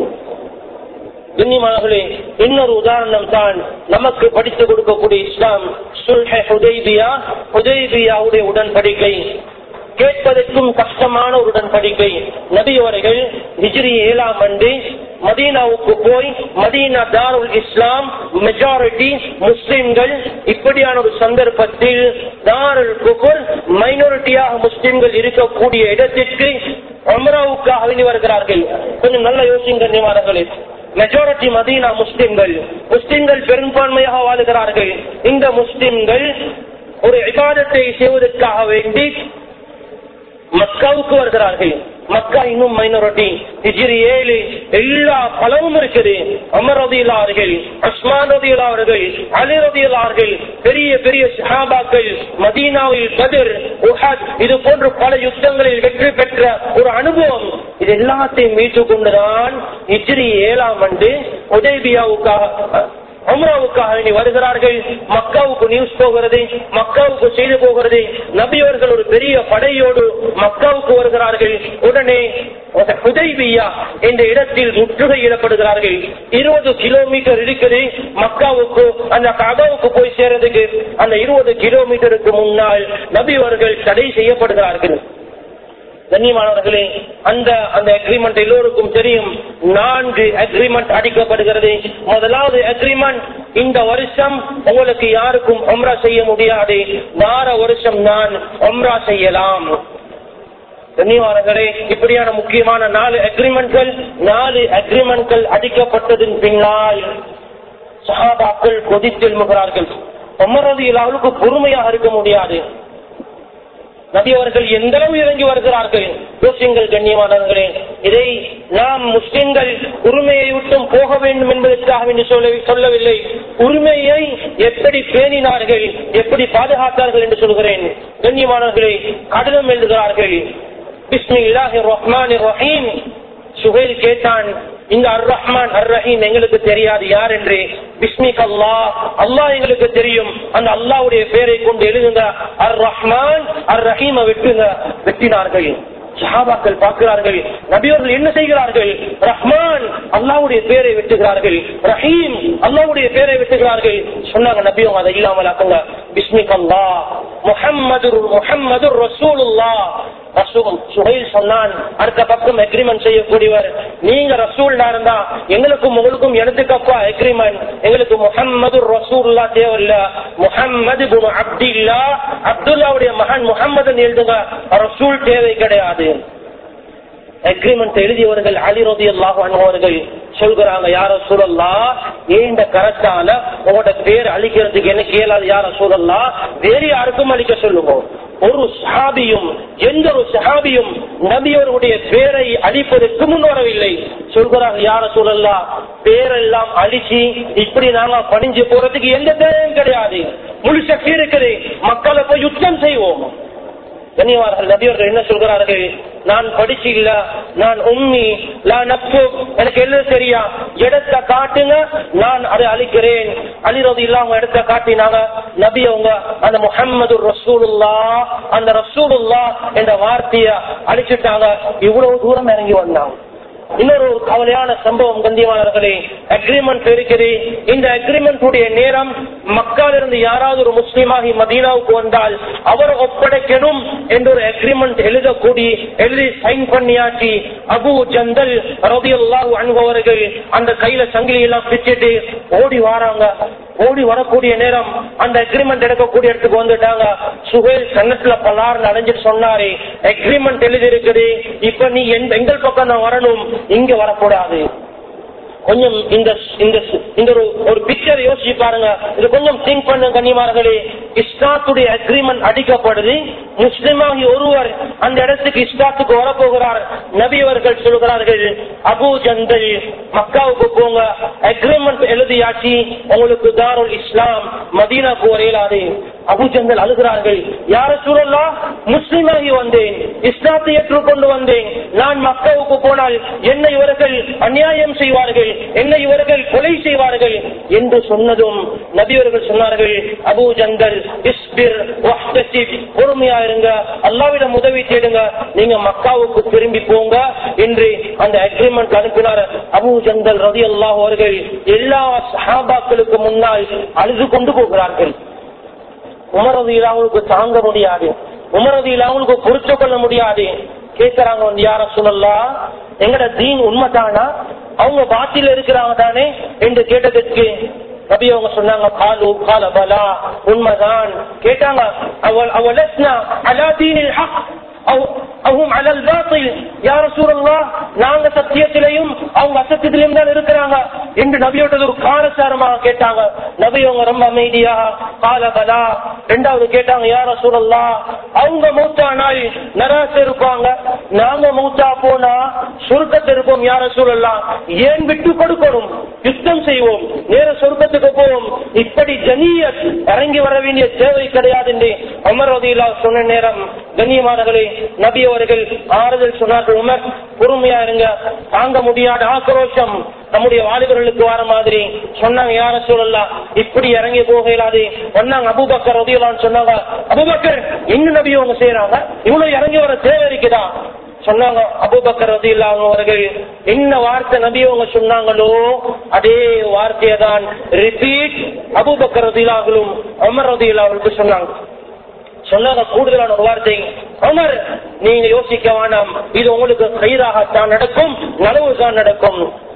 கண்ணியமானவர்களே இன்னொரு உதாரணம் தான் நமக்கு படித்துக் கொடுக்கக்கூடிய இஸ்லாம் சுல்ஹ ஹுதைபியா ஹுதைபியாவுடைய உடன்படிக்கை கேட்பதற்கும் கஷ்டமான ஒரு உடன்படிக்கை நபி அவர்கள் ஹிஜ்ரி ஏழாம் ஆண்டு மதீனாவுக்கு போய் மதீனா தாருல் இஸ்லாம் மெஜாரிட்டி முஸ்லிம்கள் இப்படியான ஒரு சந்தர்ப்பத்தில் தாருல் குபுர் மைனாரிட்டியாக முஸ்லிம்கள் இருக்கக்கூடிய இடத்திற்கு அமராவுக்காக வேண்டி வருகிறார்கள் கொஞ்சம் நல்ல யோசிங்க நிவாரங்களே மெஜாரிட்டி மதீனா முஸ்லிம்கள் முஸ்லிம்கள் பெரும்பான்மையாக வாழுகிறார்கள் இந்த முஸ்லிம்கள் ஒரு விவாதத்தை செய்வதற்காக வேண்டி மக்காவுக்கு வருகிறார்கள் மக்கா இன்னும் மைனாரிட்டி ஹிஜ்ரி ஏழு எல்லா பலவும் இருக்குது அமர் ரதியில் அவர்கள் அஸ்மான் ரதியில் அவர்கள் அலி ரதியில் அவர்கள் பெரிய பெரிய சஹாபாக்கள் மதீனாவில் கதிர் உஹத் இது போன்ற பல யுத்தங்களில் வெற்றி பெற்ற ஒரு அனுபவம் இது எல்லாத்தையும் மீட்டுக் கொண்டுதான் ஹிஜ்ரி ஏழாம் ஆண்டு உதயபியாவுக்காக அம்ராவுக்காக வேண்டி வருகிறார்கள் மக்காவுக்கு நியூஸ் போகிறது மக்காவுக்கு செய்து போகிறது நபியவர்கள் ஒரு பெரிய படையோடு மக்காவுக்கு வருகிறார்கள் உடனே உதய்பியா என்ற இடத்தில் முற்றுகையிடப்படுகிறார்கள் இருபது கிலோமீட்டர் இருக்குது மக்காவுக்கு அந்த கபாவுக்கு போய் சேர்றதுக்கு அந்த இருபது கிலோமீட்டருக்கு முன்னால் நபியவர்கள் தடை செய்யப்படுகிறார்கள் கண்ணியமானவர்களே அந்த அந்த அக்ரிமெண்ட் எல்லோருக்கும் தெரியும் நான்கு அக்ரிமெண்ட் அடிக்கப்படுகிறது முதலாவது அக்ரிமெண்ட் இந்த வருஷம் உங்களுக்கு யாருக்கும் ஒம்ரா செய்ய முடியாது வார வருஷம் நான் ஒம்ரா செய்யலாம் கண்ணியவானங்களே இப்படியான முக்கியமான நாலு அக்ரிமெண்ட்கள் நாலு அக்ரிமெண்ட்கள் அடிக்கப்பட்டதன் பின்னால் சஹாபாக்கள் கொதித்தெழுமுகிறார்கள் ஒமரதியில் அவளுக்கு பொறுமையாக இருக்க முடியாது நபி அவர்கள் எந்த அளவு இறங்கி வருகிறார்கள் யோசியுங்கள் கண்ணியமானவர்களே இதை நாம் முஸ்லிம்கள் உரிமையை விட்டும் போக வேண்டும் என்பதற்காக என்று சொல்ல சொல்லவில்லை உரிமையை எப்படி பேணினார்கள் எப்படி பாதுகாத்தார்கள் என்று சொல்கிறேன் கண்ணியமானவர்களே கடிதம் எழுதுகிறார்கள் பிஸ்மில்லாஹி ரஹ்மான் ரஹீம் சுஹேல் கேட்டான் இந்த அர் ரஹ்மான் அர் ரஹீம் எங்களுக்கு தெரியாது யார் என்று பிஸ்மிக் அல்லாஹ் அல்லாஹ் எங்களுக்கு தெரியும் அந்த அல்லாஹ்வுடைய பெயரை கொண்டு எழுதுங்க அர் ரஹ்மான் அர் ரஹீமை வெட்டுங்க வெட்டினார்கள் சஹாபாக்கள் பார்க்கிறார்கள் நபியவர்கள் என்ன செய்கிறார்கள் ரஹ்மான் அல்லாவுடைய பேரை வெட்டுகிறார்கள் ரஹீம் அல்லாவுடைய பேரை வெட்டுகிறார்கள் சொன்னாங்க நபியும் அதை இல்லாமல் ஆக்குங்க பிஸ்மிக் அல்லா முஹம்மது முஹம்மது ரசூலுல்லா ரசூல் சுஹைல் சொன்னான் அடுத்த பக்கம் அக்ரிமெண்ட் செய்யக்கூடியவர் நீங்க ரசூல்லா இருந்தா எங்களுக்கும் உங்களுக்கும் எடுத்துக்கப்பா அக்ரிமெண்ட் எங்களுக்கு முஹம்மது ரசூல்லா தேவையில்ல முஹம்மது அப்துல்லா அப்துல்லாவுடைய மகன் முகம்மது எழுதுங்க ரசூல் தேவை கிடையாது அக்ரிமெண்ட் எழுதியவர்கள் அலி ரதி அல்லாஹ் அவர்கள் சொல்கிறாங்க யார சூழல்லா ஏண்ட கரத்தால உங்களோட பேர் அழிக்கிறதுக்கு எனக்கு இயலாது யார சூழல்லா வேறு யாருக்கும் அழிக்க சொல்லுங்க ஒரு சஹாபியும் எந்த ஒரு சஹாபியும் நபியவருடைய பேரை அழிப்பதற்கு முன் வரவில்லை சொல்கிறாங்க யார சூழல்லா பேரெல்லாம் அழிச்சு இப்படி நாங்க பணிஞ்சு போறதுக்கு எந்த தேவையும் கிடையாது முழு சக்தி இருக்குது மக்களை போய் யுத்தம் செய்வோம் கண்ணியவார்கள் நபியவர்கள் என்ன சொல்கிறார்கள் நான் படிச்சு இல்ல நான் உம்மி நான் நப்பு எனக்கு எழுத சரியா இடத்தை காட்டுங்க நான் அதை அழிக்கிறேன் அழிறது இல்லாம இடத்தை காட்டினாங்க நபி அவங்க அந்த முஹம்மது ரசூலுல்லா அந்த ரசூலுல்லா என்ற வார்த்தைய அழிச்சிட்டாங்க இவ்வளவு தூரம் இறங்கி வந்தாங்க இன்னொரு ஒரு கவலையான சம்பவம் கந்தியமானவர்களே அக்ரிமெண்ட் இருக்குது இந்த அக்ரிமெண்ட் உடைய நேரம் மக்கால் இருந்து யாராவது ஒரு முஸ்லீமாகி மதீனாவுக்கு வந்தால் அவர் ஒப்படைக்கணும் என்ற ஒரு அக்ரிமெண்ட் எழுதக்கூடி எழுதி சைன் பண்ணியாச்சு அபு ஜந்தல் ரதியல்லாஹு அனுபவர்கள் அந்த கையில சங்கிலி எல்லாம் பிச்சுட்டு ஓடி வராங்க ஓடி வரக்கூடிய நேரம் அந்த அக்ரிமெண்ட் எடுக்கக்கூடிய இடத்துக்கு வந்துட்டாங்க சுகேல் கண்ணத்துல பலாறு அடைஞ்சிட்டு சொன்னாரு அக்ரிமெண்ட் எழுதி இருக்குது இப்ப நீ எந்த- எங்கள் பக்கம் தான் வரணும் இங்க வரக்கூடாது கொஞ்சம் இந்த இந்த இந்த ஒரு ஒரு பிக்சர் யோசிச்சு பாருங்க இது கொஞ்சம் திங்க் பண்ணுங்க கன்னிமார்களே இஸ்லாத்துடைய அக்ரிமெண்ட் அடிக்கப்படுது முஸ்லிமாகி ஒருவர் அந்த இடத்துக்கு இஸ்லாத்துக்கு வரப்போகிறார் நபி அவர்கள் சொல்கிறார்கள் அபு ஜந்தல் மக்காவுக்கு போங்க அக்ரிமெண்ட் எழுதியாச்சு உங்களுக்கு தாருல் இஸ்லாம் மதீனாக்கு வரையலாது அபு ஜந்தல் அழுகிறார்கள் யார சூழல்லா முஸ்லிமாகி வந்தேன் இஸ்லாத்தை ஏற்றுக்கொண்டு வந்தேன் நான் மக்காவுக்கு போனால் என்னை இவர்கள் அநியாயம் செய்வார்கள் என்னை இவர்கள் கொலை செய்வார்கள் என்று சொன்னதும் நபியவர்கள் சொன்னார்கள் அபு ஜந்தல் இஸ்பிர் வஹ்தசிப், பொறுமையா இருங்க அல்லாவிடம் உதவி தேடுங்க நீங்க மக்காவுக்கு திரும்பி போங்க என்று அந்த அக்ரிமெண்ட் அனுப்பினார் அபு ஜந்தல் ரதி அல்லாஹ் அவர்கள் எல்லா சஹாபாக்களுக்கு முன்னால் அழுது கொண்டு போகிறார்கள் உமரதியில் அவங்களுக்கு தாங்க முடியாது உமரதியில் அவங்களுக்கு பொறுத்து கொள்ள முடியாது கேட்கிறாங்க வந்து யார சொல்லலாம் எங்கட தீன் உண்மைதானா அவங்க பாட்டில இருக்கிறாங்க தானே என்று கேட்டதற்கு நபி அவங்க சொன்னாங்க காலு கால பலா உண்மைதான் கேட்டாங்க அவள் அவளஸ்னா அலா தீனில் ஹக் அவ்- அவும் அலல் பாத்தில் யார சூழல்லாம் நாங்க சத்தியத்திலையும் அவங்க அசத்தியத்திலையும் தான் இருக்கிறாங்க என்று நபியோட ஒரு காரசாரமாக கேட்டாங்க நபி அவங்க ரொம்ப அமைதியா கால பலா ரெண்டாவது கேட்டாங்க யார சூழல்லா அவங்க மூத்தானால் நராச இருப்பாங்க நாங்க மூத்தா போனா சுருக்கத்தை இருப்போம் யார சூழல்லாம் ஏன் விட்டு கொடுக்கணும் யுத்தம் செய்வோம் நேர சொர்க்கத்துக்கு போவோம் இப்படி ஜனியத் இறங்கி வர வேண்டிய தேவை கிடையாது என்று அமர் ரதியிலா சொன்ன நேரம் கண்ணியமானவர்களே நபி அவர்கள் ஆறுதல் சொன்னார்கள் உமர் பொறுமையா இருங்க தாங்க முடியாத ஆக்ரோஷம் நம்முடைய வாலிபர்களுக்கு வர மாதிரி சொன்னாங்க யார சொல்லலாம் இப்படி இறங்கி போக இயலாது சொன்னாங்க அபுபக்கர் ரதியலான்னு சொன்னாங்க அபுபக்கர் இன்னும் நபி அவங்க செய்யறாங்க இவ்வளவு இறங்கி வர தேவை இருக்குதா சொன்னாங்க அபுபக்கர் ரதியில்லா அவர்கள் என்ன வார்த்தை நபி அவங்க சொன்னாங்களோ அதே வார்த்தையை தான் ரிப்பீட் அபுபக்கர் ரதியிலாங்களும் அமர் ரதியில்லா அவர்களுக்கு சொன்னாங்க சொன்னாங்க கூடுதலான ஒரு வார்த்தை அமர் நீங்க யோசிக்க வேண்டாம் இது உங்களுக்கு கைதாகத்தான் நடக்கும் நலவு தான் நடக்கும்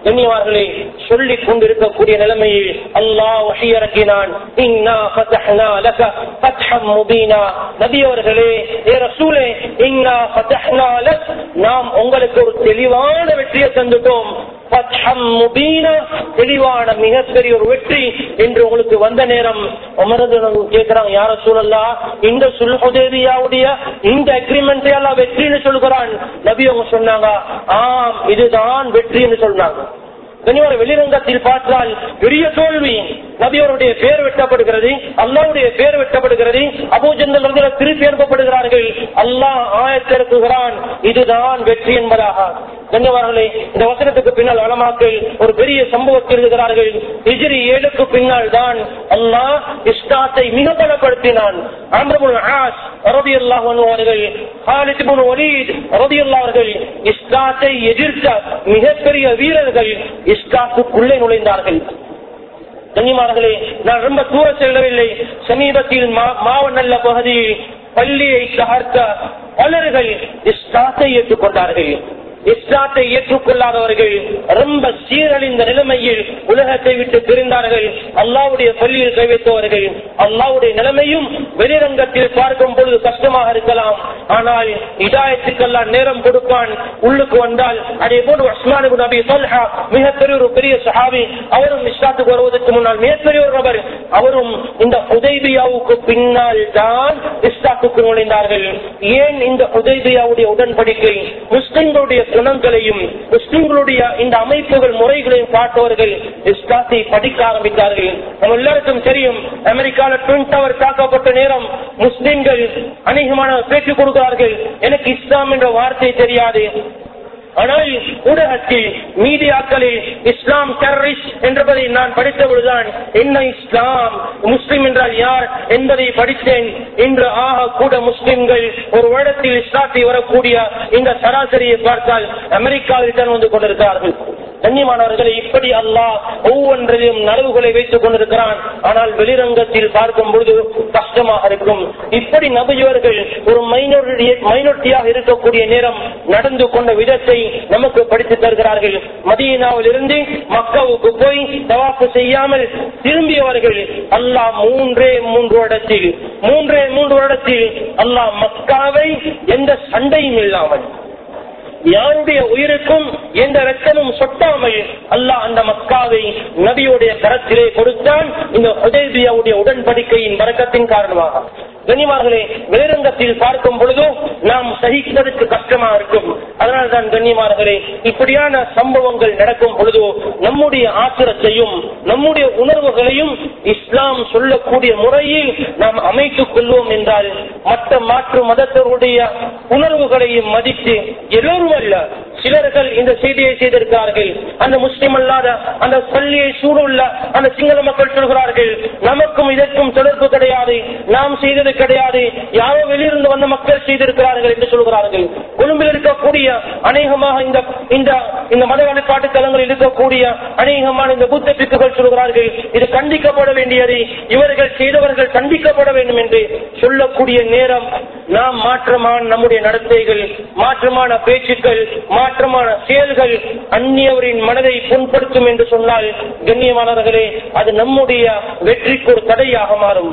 கண்ணியவார்களே சொல்லிக் கொண்டிருக்கக்கூடிய நிலைமையில் அல்லாஹ் வகையிறக்கினான் இன்னா ஃபதஹ்னா லக ஃபத்ஹம் முபீனா நபி அவர்களே ஏ ரசூலே இன்னா ஃபதஹ்னா லக் நாம் உங்களுக்கு ஒரு தெளிவான வெற்றியை தந்துட்டோம் ஃபத்ஹம் முபீனா தெளிவான மிகப்பெரிய ஒரு வெற்றி என்று உங்களுக்கு வந்த நேரம் அமர்ந்து கேட்கிறாங்க யார சூழல்லா இந்த சுல்ஹுதேவியாவுடைய இந்த அக்ரிமெண்ட் எல்லாம் வெற்றின்னு சொல்கிறான் நபி அவங்க சொன்னாங்க ஆம் இதுதான் வெற்றின்னு சொன்னாங்க கனியோட வெளிரங்கத்தில் பார்த்தால் பெரிய தோல்வி நபியோருடைய பேர் வெட்டப்படுகிறது அல்லாவுடைய பேர் வெட்டப்படுகிறது அபூஜந்தல் திருப்பி அனுப்பப்படுகிறார்கள் அல்லாஹ் ஆயத்திறக்குகிறான் இதுதான் வெற்றி என்பதாக கண்ணியவார்களே இந்த வசனத்துக்கு பின்னால் அலமாக்கள் ஒரு பெரிய சம்பவத்தை எழுதுகிறார்கள் ஹிஜ்ரி ஏழுக்கு பின்னால் தான் அல்லாஹ் இஸ்லாத்தை மிக பலப்படுத்தினான் அம்ரபுல் ஆஸ் ரபியுல்லாஹ் அவர்கள் ஹாலித் இப்னு வலீத் ரபியுல்லாஹ் அவர்கள் இஸ்லாத்தை எதிர்த்த மிகப்பெரிய வீரர்கள் இஸ்லாத்துக்குள்ளே நுழைந்தார்கள் கன்னிமார்களே நான் ரொம்ப தூர செல்லவில்லை சமீபத்தில் மாவநல்ல பகுதியில் பள்ளியை தகர்த்த பலர்கள் இஸ்லாத்தை ஏற்றுக்கொண்டார்கள் இஸ்லாத்தை ஏற்றுக்கொள்ளாதவர்கள் ரொம்ப சீரழிந்த நிலைமையில் உலகத்தை விட்டு பிரிந்தார்கள் அல்லாவுடைய பள்ளியில் கை வைத்தவர்கள் அல்லாவுடைய நிலைமையும் வெளிரங்கத்தில் பார்க்கும் பொழுது கஷ்டமாக இருக்கலாம் ஆனால் இதாயத்துக்கெல்லாம் நேரம் கொடுப்பான் உள்ளுக்கு வந்தால் அதே போன்று அஸ்மான் நபி சொல்ஹா மிகப்பெரிய ஒரு பெரிய சஹாபி அவரும் இஸ்லாத்துக்கு வருவதற்கு முன்னால் மிகப்பெரிய ஒரு நபர் அவரும் இந்த உதய்பியாவுக்கு பின்னால் தான் இஸ்லாத்துக்கு நுழைந்தார்கள் ஏன் இந்த உதய்பியாவுடைய உடன்படிக்கை முஸ்லிம்களுடைய குணங்களையும் முஸ்லிம்களுடைய இந்த அமைப்புகள் முறைகளையும் காட்டுவர்கள் இஸ்லாத்தை படிக்க ஆரம்பித்தார்கள் நம்ம எல்லாருக்கும் தெரியும் அமெரிக்கால ட்வின் டவர் தாக்கப்பட்ட நேரம் முஸ்லிம்கள் அநேகமான பேச்சு கொடுக்கிறார்கள் எனக்கு இஸ்லாம் என்ற வார்த்தை தெரியாது ஆனால் ஊடகத்தில் மீடியாக்களில் இஸ்லாம் டெரரிஸ்ட் என்பதை நான் படித்த பொழுதுதான் என்ன இஸ்லாம் முஸ்லிம் என்றால் யார் என்பதை படித்தேன் இன்று ஆக கூட முஸ்லிம்கள் ஒரு வருடத்தில் இஸ்லாத்தை வரக்கூடிய இந்த சராசரியை பார்த்தால் அமெரிக்காவில் தான் வந்து கொண்டிருக்கிறார்கள் கண்ணியமானவர்களை இப்படி அல்லாஹ் ஒவ்வொன்றிலும் நலவுகளை வைத்துக் கொண்டிருக்கிறான் ஆனால் வெளிரங்கத்தில் பார்க்கும் பொழுது கஷ்டமாக இருக்கும் இப்படி நபியவர்கள் ஒரு மைனாரிட்டி மைனாரிட்டியாக இருக்கக்கூடிய நேரம் நடந்து கொண்ட விதத்தை நமக்கு படித்து தருகிறார்கள் மதியனாவில் இருந்து மக்காவுக்கு போய் தவாப்பு செய்யாமல் திரும்பியவர்கள் அல்லாஹ் மூன்றே மூன்று இடத்தில் மூன்றே மூன்று இடத்தில் அல்லாஹ் மக்காவை எந்த சண்டையும் இல்லாமல் யாருடைய உயிருக்கும் எந்த ரத்தமும் சொட்டாமல் அல்லாஹ் அந்த மக்காவை நபியுடைய கரத்திலே கொடுத்தான் இந்த உதயபியாவுடைய உடன்படிக்கையின் வரக்கத்தின் காரணமாக கண்ணியமார்களே வெளிரங்கத்தில் பார்க்கும் பொழுதும் நாம் சகிப்பதற்கு கஷ்டமா இருக்கும் அதனால்தான் கண்ணியமார்களே இப்படியான சம்பவங்கள் நடக்கும் பொழுதோ நம்முடைய ஆத்திரத்தையும் நம்முடைய உணர்வுகளையும் இஸ்லாம் சொல்லக்கூடிய முறையில் நாம் அமைத்துக் கொள்வோம் என்றால் மற்ற மாற்று மதத்தவருடைய உணர்வுகளையும் மதித்து எல்லோரும் அல்ல சிலர்கள் இந்த செய்தியை செய்திருக்கிறார்கள் அந்த முஸ்லிம் அல்லாத அந்த பள்ளியை சூடுள்ள அந்த சிங்கள மக்கள் சொல்கிறார்கள் நமக்கும் இதற்கும் தொடர்பு கிடையாது நாம் செய்தது கிடையாது யாரோ வெளியிருந்து வந்த மக்கள் செய்திருக்கிறார்கள் என்று சொல்கிறார்கள் கொழும்பில் இருக்கக்கூடிய அநேகமாக இந்த இந்த இந்த மத வழிபாட்டு தலங்களில் இருக்கக்கூடிய அநேகமான இந்த புத்த பிக்குகள் சொல்கிறார்கள் இது கண்டிக்கப்பட வேண்டியது இவர்கள் செய்தவர்கள் கண்டிக்கப்பட வேண்டும் என்று சொல்லக்கூடிய நேரம் நாம் மாற்றமான நம்முடைய நடத்தைகள் மாற்றமான பேச்சுக்கள் மாற்றமான செயல்கள் அந்நியவரின் மனதை புண்படுத்தும் என்று சொன்னால் கண்ணியமானவர்களே அது நம்முடைய வெற்றிக்கு ஒரு தடையாக மாறும்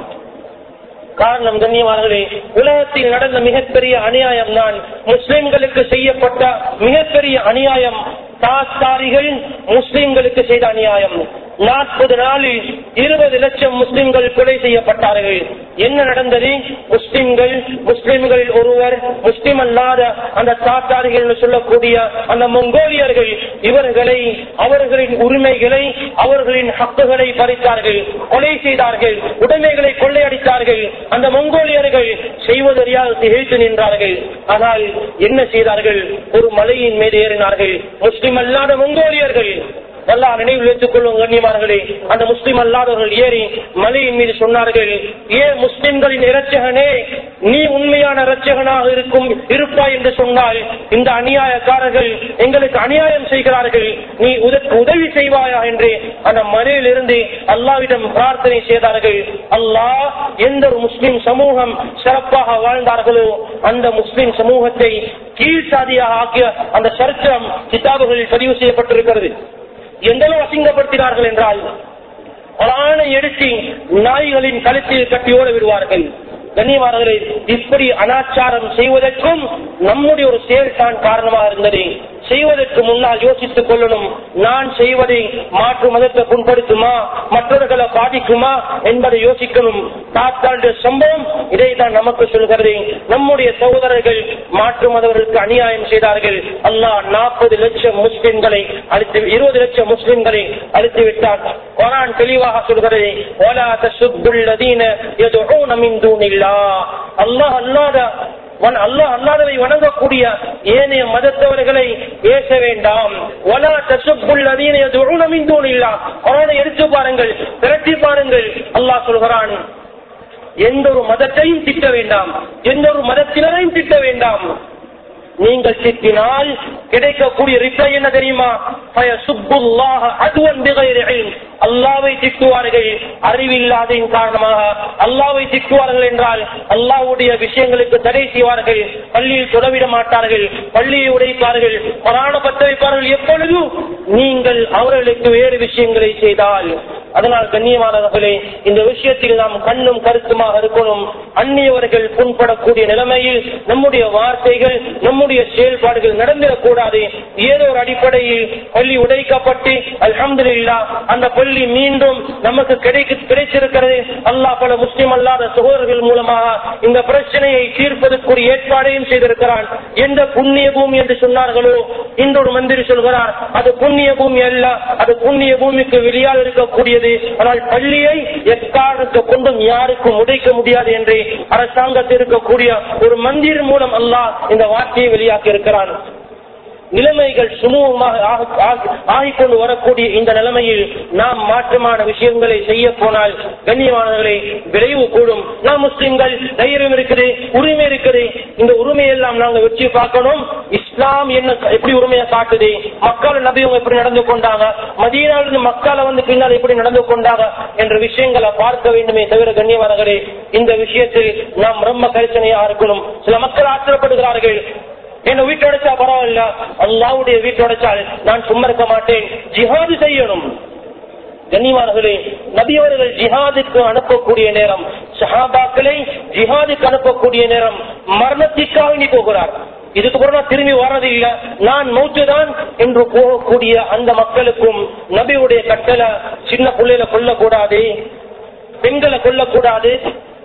காரணம் கண்ணியமானவர்களே உலகத்தில் நடந்த மிகப்பெரிய அநியாயம் தான் முஸ்லிம்களுக்கு செய்யப்பட்ட மிகப்பெரிய அநியாயம் தாத்தாரிகள் முஸ்லிம்களுக்கு செய்த அநியாயம் நாற்பது நாளில் இருபது லட்சம் முஸ்லிம்கள் கொலை செய்யப்பட்டார்கள் என்ன நடந்தது முஸ்லிம்கள் முஸ்லிம்களில் ஒருவர் முஸ்லிம் அல்லாத அந்த தாத்தாரிகள் என்று சொல்லக்கூடிய அந்த மங்கோலியர்கள் இவர்களை அவர்களின் உரிமைகளை அவர்களின் ஹக்குகளை பறித்தார்கள் கொலை செய்தார்கள் உடைமைகளை கொள்ளையடித்தார்கள் அந்த மங்கோலியர்கள் செய்வதறியாது திகைத்து நின்றார்கள் ஆனால் என்ன செய்தார்கள் ஒரு மலையின் மீது ஏறினார்கள் முஸ்லிம் அல்லாத மங்கோலியர்கள் நல்லா நினைவில் வைத்துக் கொள்ளும் கண்ணியமார்களே அந்த முஸ்லிம் அல்லாதவர்கள் ஏறி மலையின் மீது சொன்னார்கள் ஏ முஸ்லிம்களின் இரட்சகனே நீ உண்மையான இரட்சகனாக இருக்கும் இருப்பாய் என்று சொன்னால் இந்த அநியாயக்காரர்கள் எங்களுக்கு அநியாயம் செய்கிறார்கள் நீ உதற்கு உதவி செய்வாயா என்று அந்த மலையிலிருந்து அல்லாவிடம் பிரார்த்தனை செய்தார்கள் அல்லாஹ் எந்த ஒரு முஸ்லிம் சமூகம் சிறப்பாக வாழ்ந்தார்களோ அந்த முஸ்லிம் சமூகத்தை கீழ்சாதியாக ஆக்கிய அந்த சரித்திரம் கிதாபுகளில் பதிவு செய்யப்பட்டிருக்கிறது எந்த அளவு அசிங்கப்படுத்தினார்கள் என்றால் குரானை எடுத்து நாய்களின் கழுத்தில் கட்டி ஓட விடுவார்கள் கண்ணியமானவர்களே இப்படி அனாச்சாரம் செய்வதற்கும் நம்முடைய ஒரு செயல் தான் காரணமாக இருந்தது செய்வதற்கு முன்னால் யோசித்துக் கொள்ளணும் நான் செய்வதை மாற்று மதத்தை புண்படுத்துமா மற்றவர்களை பாதிக்குமா என்பதை யோசிக்கணும் தாத்தாளுடைய சம்பவம் இதை தான் நமக்கு சொல்கிறது நம்முடைய சகோதரர்கள் மாற்று மதவர்களுக்கு அநியாயம் செய்தார்கள் அல்லாஹ் நாற்பது லட்சம் முஸ்லிம்களை அழித்து இருபது லட்சம் முஸ்லிம்களை அழித்து விட்டார் குரான் தெளிவாக சொல்கிறது "வலா தசுப்புல் லதீன யதுஊன மின் தூனில்லாஹ்." அல்லாஹ் அல்லாத வன் அல்லாஹ் அல்லாதவை வணங்கக்கூடிய ஏனைய மதத்தவர்களை ஏச வேண்டாம் வலா தசுப்புல் லதீன யதுஊன மின் தூனில்லாஹ். குரானை எடுத்து பாருங்கள் திரட்டி பாருங்கள் அல்லாஹ் சொல்கிறான் எந்த ஒரு மதத்தையும் திட்ட வேண்டாம் எந்த ஒரு மதத்தினரையும் திட்ட வேண்டாம் நீங்கள் திட்டினால் கிடைக்கக்கூடிய ரிப்ளை என்ன தெரியுமா ஃபயசுப்புல்லாஹ அதுவன் பிகைரி இல்ம். அல்லாவை திட்டுவார்கள் அறிவில்லாதையின் காரணமாக அல்லாவை திட்டுவார்கள் என்றால் அல்லாவுடைய விஷயங்களுக்கு தடை செய்வார்கள் பள்ளியில் தொடவிட மாட்டார்கள் பள்ளியை உடைப்பார்கள் பராண பத்த வைப்பார்கள் எப்பொழுது நீங்கள் அவர்களுக்கு வேறு விஷயங்களை செய்தால் அதனால் கண்ணியமானவர்களே இந்த விஷயத்தில் நாம் கண்ணும் கருத்துமாக இருக்கணும் அந்நியவர்கள் புண்படக்கூடிய நிலைமையில் நம்முடைய வார்த்தைகள் நம்முடைய செயல்பாடுகள் நடந்திடக்கூடாது ஏதோ ஒரு அடிப்படையில் பள்ளி உடைக்கப்பட்டு அல்ஹம்துலில்லா அந்த பள்ளி மீண்டும் நமக்கு கிடைக்க கிடைச்சிருக்கிறது அல்லாஹ் பல முஸ்லிம் அல்லாத சகோதரர்கள் மூலமாக இந்த பிரச்சனையை தீர்ப்பதற்குரிய ஏற்பாடையும் செய்திருக்கிறான் எந்த புண்ணிய பூமி என்று சொன்னார்களோ இன்றொரு மந்திரி சொல்கிறார் அது புண்ணிய பூமி அல்ல அது புண்ணிய பூமிக்கு வெளியால் இருக்கக்கூடியது ஆனால் பள்ளியை எக்காரணத்தை கொண்டும் யாருக்கும் உடைக்க முடியாது என்று அரசாங்கத்தில் இருக்கக்கூடிய ஒரு மந்திர் மூலம் அல்லாஹ் இந்த வார்த்தையை வெளியாக்கி இருக்கிறான் நிலைமைகள் சுமூகமாக ஆக- ஆக- ஆகிக்கொண்டு வரக்கூடிய இந்த நிலைமையில் நாம் மாற்றமான விஷயங்களை செய்ய போனால் கண்ணியமானவர்களை விரைவு கூடும் நாம் முஸ்லிம்கள் தைரியம் இருக்குது உரிமை இருக்குது இந்த உரிமையெல்லாம் நாங்க வச்சு பார்க்கணும் இஸ்லாம் என்ன எப்படி உரிமையை காட்டுது மக்கள் நபியும் எப்படி நடந்து கொண்டாங்க மதியனாலிருந்து மக்களை வந்து பின்னால் எப்படி நடந்து கொண்டாங்க என்ற விஷயங்களை பார்க்க வேண்டுமே தவிர கண்ணியமானவர்களே இந்த விஷயத்தில் நாம் ரொம்ப கரிசனையா இருக்கணும் சில மக்கள் ஆச்சரியப்படுகிறார்கள் என்ன வீட்டு உடைச்சா பரவாயில்ல அல்லாவுடைய வீட்டு உடைச்சால் நான் சும்மா இருக்க மாட்டேன் ஜிஹாது செய்யணும் கண்ணியமானவர்களே நபியவர்கள் ஜிஹாதுக்கு அனுப்பக்கூடிய நேரம் சஹாபாக்களை ஜிஹாதுக்கு அனுப்பக்கூடிய நேரம் மரணத்திற்காக நீ போகிறார் இதுக்கு பிறகு நான் திரும்பி வர்றது இல்ல நான் மௌத்துதான் என்று போகக்கூடிய அந்த மக்களுக்கும் நபியுடைய கட்டளை சின்ன பிள்ளையில கொல்லக்கூடாது பெண்களை கொல்லக்கூடாது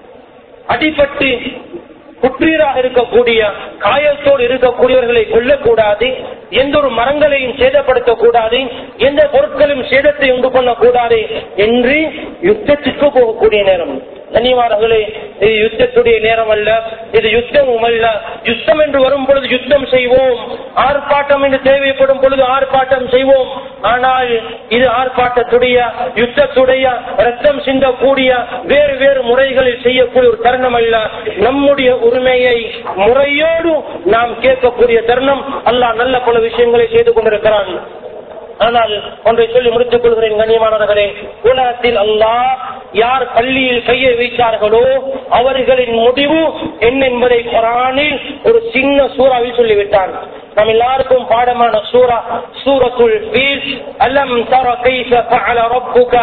அடிபட்டு குற்றீராக இருக்கக்கூடிய காயத்தோடு இருக்கக்கூடியவர்களை கொல்லக்கூடாது எந்த ஒரு மரங்களையும் சேதப்படுத்தக்கூடாது எந்த பொருட்களையும் சேதத்தை உண்டு பண்ணக்கூடாது என்று யுத்தத்திற்கு போகக்கூடிய நேரம் கண்ணியமானவர்களே இது யுத்தத்துடைய நேரம் அல்ல இது யுத்தமும் அல்ல யுத்தம் என்று வரும் பொழுது யுத்தம் செய்வோம் ஆர்ப்பாட்டம் என்று தேவைப்படும் பொழுது ஆர்ப்பாட்டம் செய்வோம் ஆனால் இது ஆர்ப்பாட்டத்துடைய யுத்தத்துடைய ரத்தம் சிந்தக்கூடிய வேறு வேறு முறைகளில் செய்யக்கூடிய ஒரு தருணம் அல்ல நம்முடைய உரிமையை முறையோடு நாம் கேட்கக்கூடிய தருணம் அல்லாஹ் நல்ல பல விஷயங்களை செய்து கொண்டிருக்கிறான் ஆனால் ஒன்றை சொல்லி முடித்துக் கொள்கிறேன் கண்ணியமானவர்களே உலகத்தில் அல்லாஹ் யார் பள்ளியில் கையை வைத்தார்களோ அவர்களின் முடிவு என்ன என்பதை குரானில் ஒரு சின்ன சூறாவில் சொல்லிவிட்டான் நம் எல்லாருக்கும் பாடமான சூரா சூரத்துல் ஃபீல் அலம் தர கைஃப ஃபஅல ரப்புக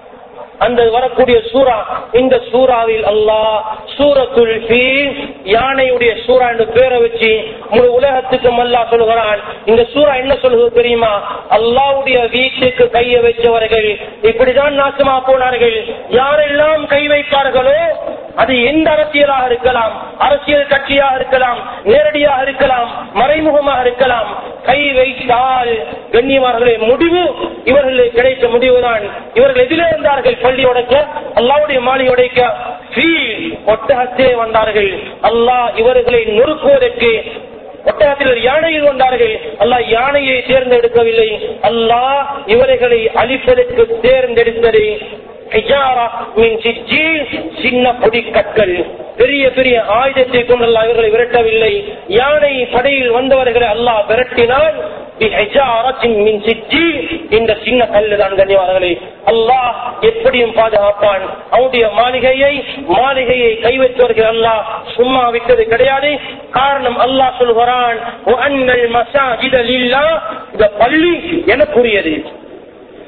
அந்த வரக்கூடிய சூரா இந்த சூறாவில் அல்லாஹ் சூரத்துல் ஃபீல் யானையுடைய சூரா என்று பேரை வச்சு முழு உலகத்துக்கும் அல்லாஹ் சொல்கிறான் இந்த சூரா என்ன சொல்கிறது தெரியுமா அல்லாஹ்வுடைய வீட்டுக்கு கையை வச்சவர்கள் இப்படிதான் நாசமா போனார்கள் யாரெல்லாம் கை வைப்பார்களோ அது எந்த அரசியலாக இருக்கலாம் அரசியல் கட்சியாக இருக்கலாம் நேரடியாக இருக்கலாம் மறைமுகமாக இருக்கலாம் கை வைத்தால் கண்ணியமார்களே முடிவு இவர்களுக்கு கிடைத்த முடிவுதான் இவர்கள் எதிலே இருந்தார்கள் பள்ளி உடைக்க அல்லாவுடைய மாலை உடைக்க ஃபீல் ஒட்டகத்தே வந்தார்கள் அல்லாஹ் இவர்களை நொறுக்குவதற்கு ஒட்டகத்தில் ஒரு யானையில் வந்தார்கள் அல்லாஹ் யானையை தேர்ந்தெடுக்கவில்லை அல்லாஹ் இவர்களை அழிப்பதற்கு தேர்ந்தெடுத்தது ஹிஜாரா மின் சிஜ்ஜீல், சின்ன பொடிக்கற்கள் பெரிய பெரிய ஆயுதத்தை கொண்டு அல்லாஹ் இவர்களை விரட்டவில்லை யானை படையில் வந்தவர்களை அல்லாஹ் விரட்டினால் பிஹிஜாரத்தின் மின் சிஜ்ஜீல், இந்த சின்ன கல்லு தான் கண்ணியவார்களே அல்லாஹ் எப்படியும் பாதுகாப்பான் அவனுடைய மாளிகையை மாளிகையை கை வைத்தவர்கள் அல்லாஹ் சும்மா விட்டது கிடையாது காரணம் அல்லாஹ் சொல்கிறான் "வஅன்னல் மசாஜித லில்லாஹ்", இந்த பள்ளி எனக்குரியது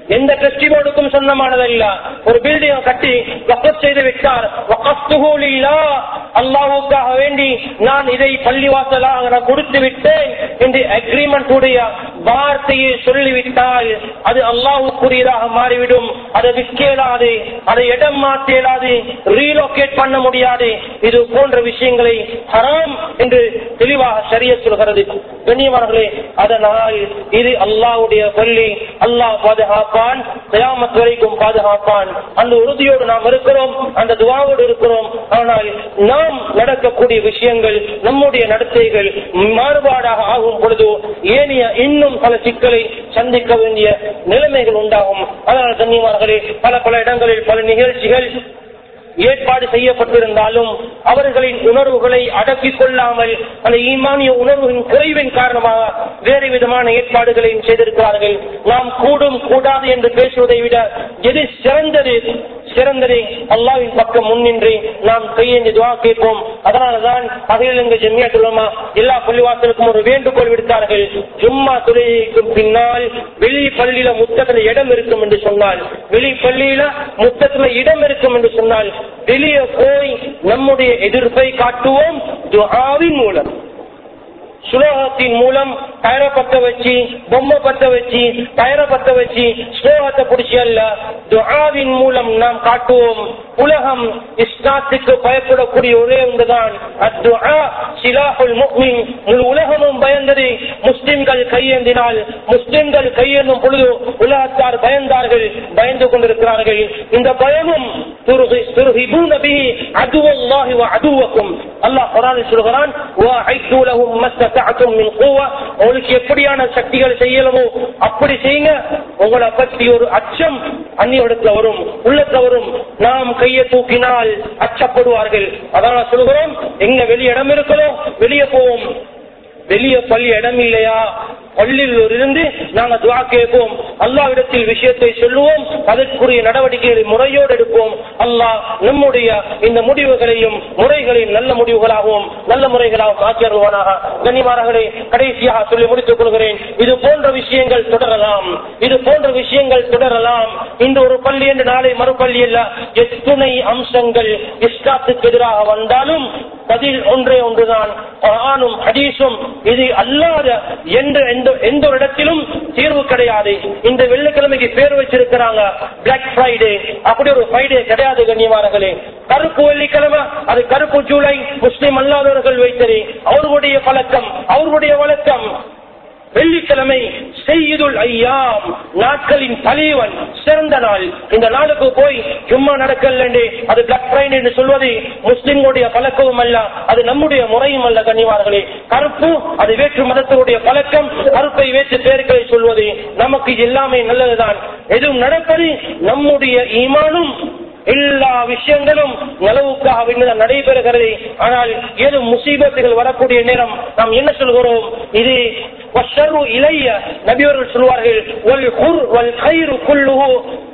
எந்த டிரஸ்டி போர்டுக்கும் சொந்தமானதல்ல ஒரு பில்டிங் கட்டி வக்கப் செய்து விட்டார் வக்கஃப்துஹு லில்லாஹ். அல்லாஹ்வுக்காக வேண்டி நான் இதை பள்ளிவாசலாக நான் கொடுத்து விட்டேன் என்று அக்ரிமெண்ட் உடைய வார்த்தையை சொல்லிவிட்டால் அது அல்லாஹுக்குரியதாக மாறிவிடும் அதை விற்கலாது அதை இடம் மாற்றலாது ரீலோகேட் பண்ண முடியாது இது போன்ற விஷயங்களை ஹராம் என்று தெளிவாக சரிய சொல்கிறது கண்ணியமானவர்களே அதனால் இது அல்லாஹ்வுடைய பள்ளி அல்லாஹ் பாதுகாப்பான் கயாமத் வரைக்கும் பாதுகாப்பான் அந்த உறுதியோடு நாம் இருக்கிறோம் அந்த துவாவோடு இருக்கிறோம் ஆனால் நாம் நடக்கக்கூடிய விஷயங்கள் நம்முடைய நடத்தைகள் மாறுபாடாக ஆகும் பொழுது ஏனைய இன்னும் பல சிக்கலை சந்திக்க வேண்டிய நிலைமைகள் உண்டாகும் அதனால் கண்ணியமானவர்களே பல பல இடங்களில் பல நிகழ்ச்சிகள் ஏற்பாடு செய்யப்பட்டிருந்தாலும் அவர்களின் உணர்வுகளை அடக்கிக் கொள்ளாமல் அந்த ஈமானிய உணர்வுகளின் குறைவின் காரணமாக வேறு விதமான ஏற்பாடுகளையும் செய்திருக்கிறார்கள் நாம் கூடும் கூடாது என்று பேசுவதை விட எது சிறந்தது சிறந்தது அல்லாவின் பக்கம் முன்னின்று நாம் கையேந்தி துவா கேட்போம் அதனாலதான் அகிலங்க ஜெமியாட்டுலமா எல்லா பள்ளிவாசலுக்கும் ஒரு வேண்டுகோள் விடுத்தார்கள் ஜும்மா துறைக்கும் பின்னால் வெளி பள்ளியில முத்தத்துல இடம் இருக்கும் என்று சொன்னால் வெளி பள்ளியில முத்தத்துல இடம் இருக்கும் என்று சொன்னால் வெளியே போய் நம்முடைய எதிர்ப்பை காட்டுவோம் துஆவின் மூலம் சுலோகத்தின் மூலம் டயரை பத்த வச்சு பொம்மை பத்த வச்சு டயரை பத்த வச்சு ஸ்லோகத்தை பிடிச்சி அல்ல துஆவின் மூலம் நாம் காட்டுவோம் உலகம் இஸ்லாத்துக்கு பயப்படக்கூடிய ஒரே ஒன்றுதான் அத்துஆ சிலாஹுல் முஃமின் முழு உலகமும் பயந்தது முஸ்லிம்கள் கையேந்தினால் முஸ்லிம்கள் கையேந்தும் பொழுது உலகத்தார் பயந்தார்கள் பயந்து கொண்டிருக்கிறார்கள் இந்த பயமும் துருகி- துருஹிபூன பிஹி அதுவல்லாஹி வ அதுவக்கும் அல்லாஹ் குர்ஆனில் சொல்கிறான் வஅய்து லஹும் மஸ்ததஅதும் மின் குவா உங்களுக்கு எப்படியான சக்திகள் செய்யலமோ அப்படி செய்யுங்க உங்களை பற்றி ஒரு அச்சம் அந்நியடத்துல வரும் உள்ளத்துல வரும் நாம் கையை தூக்கினால் அச்சப்படுவார்கள் அதனால சொல்கிறோம் எங்க வெளிய இடம் இருக்கிறோ வெளியே போவோம் வெளியே பள்ளி இடம் இல்லையா பள்ளியில் இருந்து நாங்கள் துவா கேட்போம் அல்லாவிடத்தில் விஷயத்தை சொல்லுவோம் அதற்குரிய நடவடிக்கைகளை முறையோடு எடுப்போம் அல்லாஹ் நம்முடைய இந்த முடிவுகளையும் முறைகளையும் நல்ல முடிவுகளாகவும் நல்ல முறைகளாகவும் ஆக்கியருவானாக கனிமாரர்களே கடைசியாக சொல்லி முடித்துக் கொள்கிறேன் இது போன்ற விஷயங்கள் தொடரலாம் இது போன்ற விஷயங்கள் தொடரலாம் இந்த ஒரு பள்ளி என்று நாளை மறுபள்ளி அல்ல எத்துணை அம்சங்கள் இஸ்லாத்துக்கு எதிராக வந்தாலும் பதில் ஒன்றே ஒன்றுதான் குர்ஆனும் ஹதீஸும் இது அல்லாத என்ற எந்த எந்த ஒரு இடத்திலும் தீர்வு கிடையாது இந்த வெள்ளிக்கிழமைக்கு பேர் வச்சிருக்கிறாங்க பிளாக் ஃப்ரைடே அப்படி ஒரு ஃப்ரைடே கிடையாது கண்ணியமானங்களே கருப்பு வெள்ளிக்கிழமை அது கருப்பு ஜூலை முஸ்லிம் அல்லாதவர்கள் வைத்தது அவர்களுடைய பழக்கம் அவர்களுடைய வழக்கம் வெள்ளிக்கிழமை செய்யுதுல் ஐயாம் நாட்களின் தலைவன் சிறந்த நாள் இந்த நாளுக்கு போய் சும்மா நடக்கல அது பிளாக் ஃப்ரைடே என்று சொல்வது முஸ்லிம்களுடைய பழக்கமும் அல்ல அது நம்முடைய முறையும் அல்ல கண்ணிவார்களே கருப்பு அது வேற்று மதத்தினுடைய பழக்கம் கருப்பை வேற்று பேர்களை சொல்வது நமக்கு எல்லாமே நல்லதுதான் எதுவும் நடப்பது நம்முடைய ஈமானும் எல்லா விஷயங்களும் நலவுக்காக வேண்டிதான் நடைபெறுகிறது ஆனால் ஏது முசீபத்துகள் வரக்கூடிய நேரம் நாம் என்ன சொல்கிறோம் இது வஷரு இளைய நபியவர்கள் சொல்வார்கள் ஒல் குர் வல் கயிறு குல்லுஹு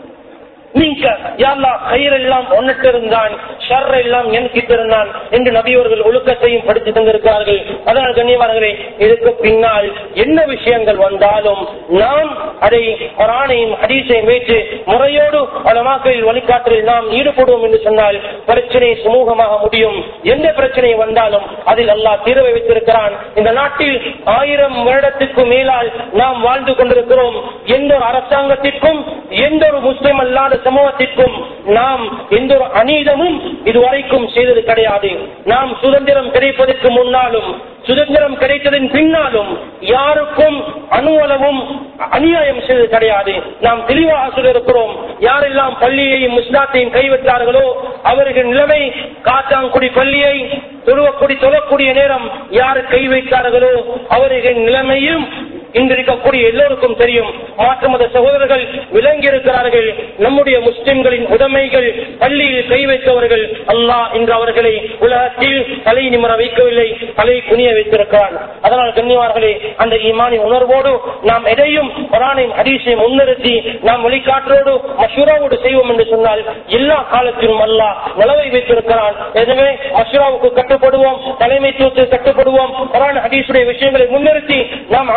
நீங்க யாழ்லா கயிறெல்லாம் ஒன்னிட்டு இருந்தான் ஷர் எல்லாம் என்கிட்ட இருந்தான் என்று நபியவர்கள் ஒழுக்கத்தையும் படித்து தந்திருக்கிறார்கள் அதனால் கண்ணியமானவர்களே இதுக்கு பின்னால் என்ன விஷயங்கள் வந்தாலும் நாம் அதை குரானையும் ஹதீஸையும் வைத்து முறையோடு பலமாக்களில் வழிகாட்டலில் நாம் ஈடுபடுவோம் என்று சொன்னால் பிரச்சனை சுமூகமாக முடியும் எந்த பிரச்சனை வந்தாலும் அதில் அல்லாஹ் தீர்வை வைத்திருக்கிறான் இந்த நாட்டில் ஆயிரம் வருடத்துக்கு மேலால் நாம் வாழ்ந்து கொண்டிருக்கிறோம் எந்த ஒரு அரசாங்கத்திற்கும் எந்த ஒரு முஸ்லிம் அல்லாத சமூகத்திற்கும் நாம் எந்த ஒரு அநீதமும் இதுவரைக்கும் செய்தது கிடையாது நாம் சுதந்திரம் கிடைப்பதற்கு முன்னாலும் சுதந்திரம் கிடைத்ததன் பின்னாலும் யாருக்கும் அணுவளவும் அநியாயம் செய்தது கிடையாது நாம் தெளிவாக சொல்லிருக்கிறோம் யாரெல்லாம் பள்ளியையும் முஸ்லாத்தையும் கைவிட்டார்களோ அவர்கள் நிலைமை காத்தாங்குடி பள்ளியை தொழுவக்குடி தொழக்கூடிய நேரம் யாரு கை வைத்தார்களோ அவர்கள் நிலைமையும் இன்று இருக்கக்கூடிய எல்லோருக்கும் தெரியும் மாற்று மத சகோதரர்கள் விளங்கி இருக்கிறார்கள் நம்முடைய முஸ்லிம்களின் உடைமைகள் பள்ளியில் கை வைத்தவர்கள் அல்லாஹ் இன்று அவர்களை உலகத்தில் தலை நிமர வைக்கவில்லை தலை குனிய வைத்திருக்கிறார் அதனால் கண்ணியவார்களே அந்த ஈமானி உணர்வோடு நாம் எதையும் குரானையும் ஹதீஸையும் முன்னிறுத்தி நாம் வழிகாற்றோடு மஷூராவோடு செய்வோம் என்று சொன்னால் எல்லா காலத்திலும் அல்லாஹ் நலவை வைத்திருக்கிறான் எனவே மஷூராவுக்கு கட்டுப்படுவோம் தலைமைத்துவத்துக்கு கட்டுப்படுவோம் குரான் ஹதீஸுடைய விஷயங்களை முன்னிறுத்தி நாம் அமல்களை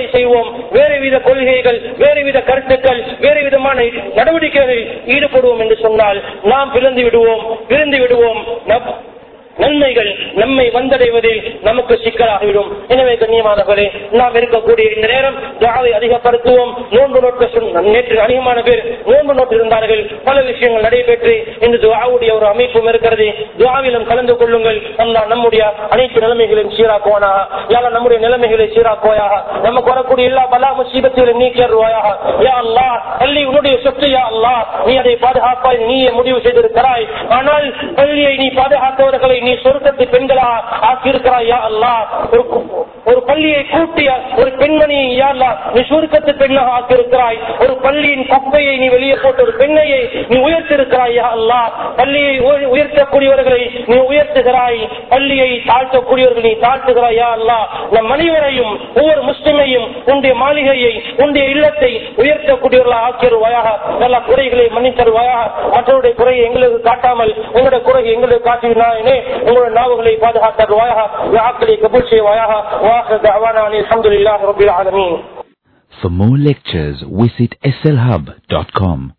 செய்வோம் வேறு வித கொள்கைகள் வேறு வித கருத்துக்கள் வேறு விதமான நடவடிக்கைகளில் ஈடுபடுவோம் என்று சொன்னால் நாம் பிறந்து விடுவோம் விருந்து விடுவோம் நப்- நன்மைகள் நம்மை வந்தடைவதில் நமக்கு சிக்கலாகிவிடும் எனவே கண்ணியமானவர்களே நாம் இருக்கக்கூடிய இந்த நேரம் துஆவை அதிகப்படுத்துவோம் நோன்பு நோட்டு சொன்ன- நேற்று அதிகமான பேர் நோன்பு நோட்டு இருந்தார்கள் பல விஷயங்கள் நடைபெற்று இந்த துஆவுடைய ஒரு அமைப்பும் இருக்கிறது துஆவிலும் கலந்து கொள்ளுங்கள் அல்லாஹ் நம்முடைய அனைத்து நிலைமைகளையும் சீராக்குவானாக யாரா நம்முடைய நிலைமைகளை சீராக்குவாயாக நமக்கு வரக்கூடிய எல்லா பலா முசீபத்தையும் நீக்கிடுவாயாக யா அல்லாஹ் பள்ளி உன்னுடைய சொத்து யா அல்லாஹ் நீ அதை பாதுகாப்பாய் நீயே முடிவு செய்திருக்கிறாய் ஆனால் பள்ளியை நீ பாதுகாத்தவர்களை நீ சொர்க்கத்து பெண்களா ஆக்கியிருக்கிறாய் யா அல்லாஹ் ஒரு கு- ஒரு பள்ளியை கூட்டிய ஒரு பெண்மணியை யா அல்லாஹ் நீ சுருக்கத்து பெண்ணாக ஆக்கியிருக்கிறாய் ஒரு பள்ளியின் குப்பையை நீ வெளியே போட்ட ஒரு பெண்ணையை நீ உயர்த்திருக்கிறாய் யா அல்லாஹ் பள்ளியை உய- உயர்த்தக்கூடியவர்களை நீ உயர்த்துகிறாய் பள்ளியை தாழ்த்தக்கூடியவர்களை நீ தாழ்த்துகிறாய் யா அல்லாஹ் நம் அனைவரையும் ஒவ்வொரு முஸ்லிமையும் உன்னுடைய மாளிகையை உன்னுடைய இல்லத்தை உயர்த்தக்கூடியவர்களாக ஆக்கிடுவாயாக எல்லா குறைகளை மன்னித்தருவாயாக மற்றவருடைய குறையை எங்களுக்கு காட்டாமல் உங்களுடைய குறையை எங்களுக்கு காட்டினாயே உங்களுடைய நாவுகளை பாதுகாத்தருவாயாக ஆக்களை கபூல் செய்வாயாக வாஹர் தவானா அல்ஹம்துலில்லாஹி ரப்பில் ஆலமீன் For more lectures, visit slhub.com.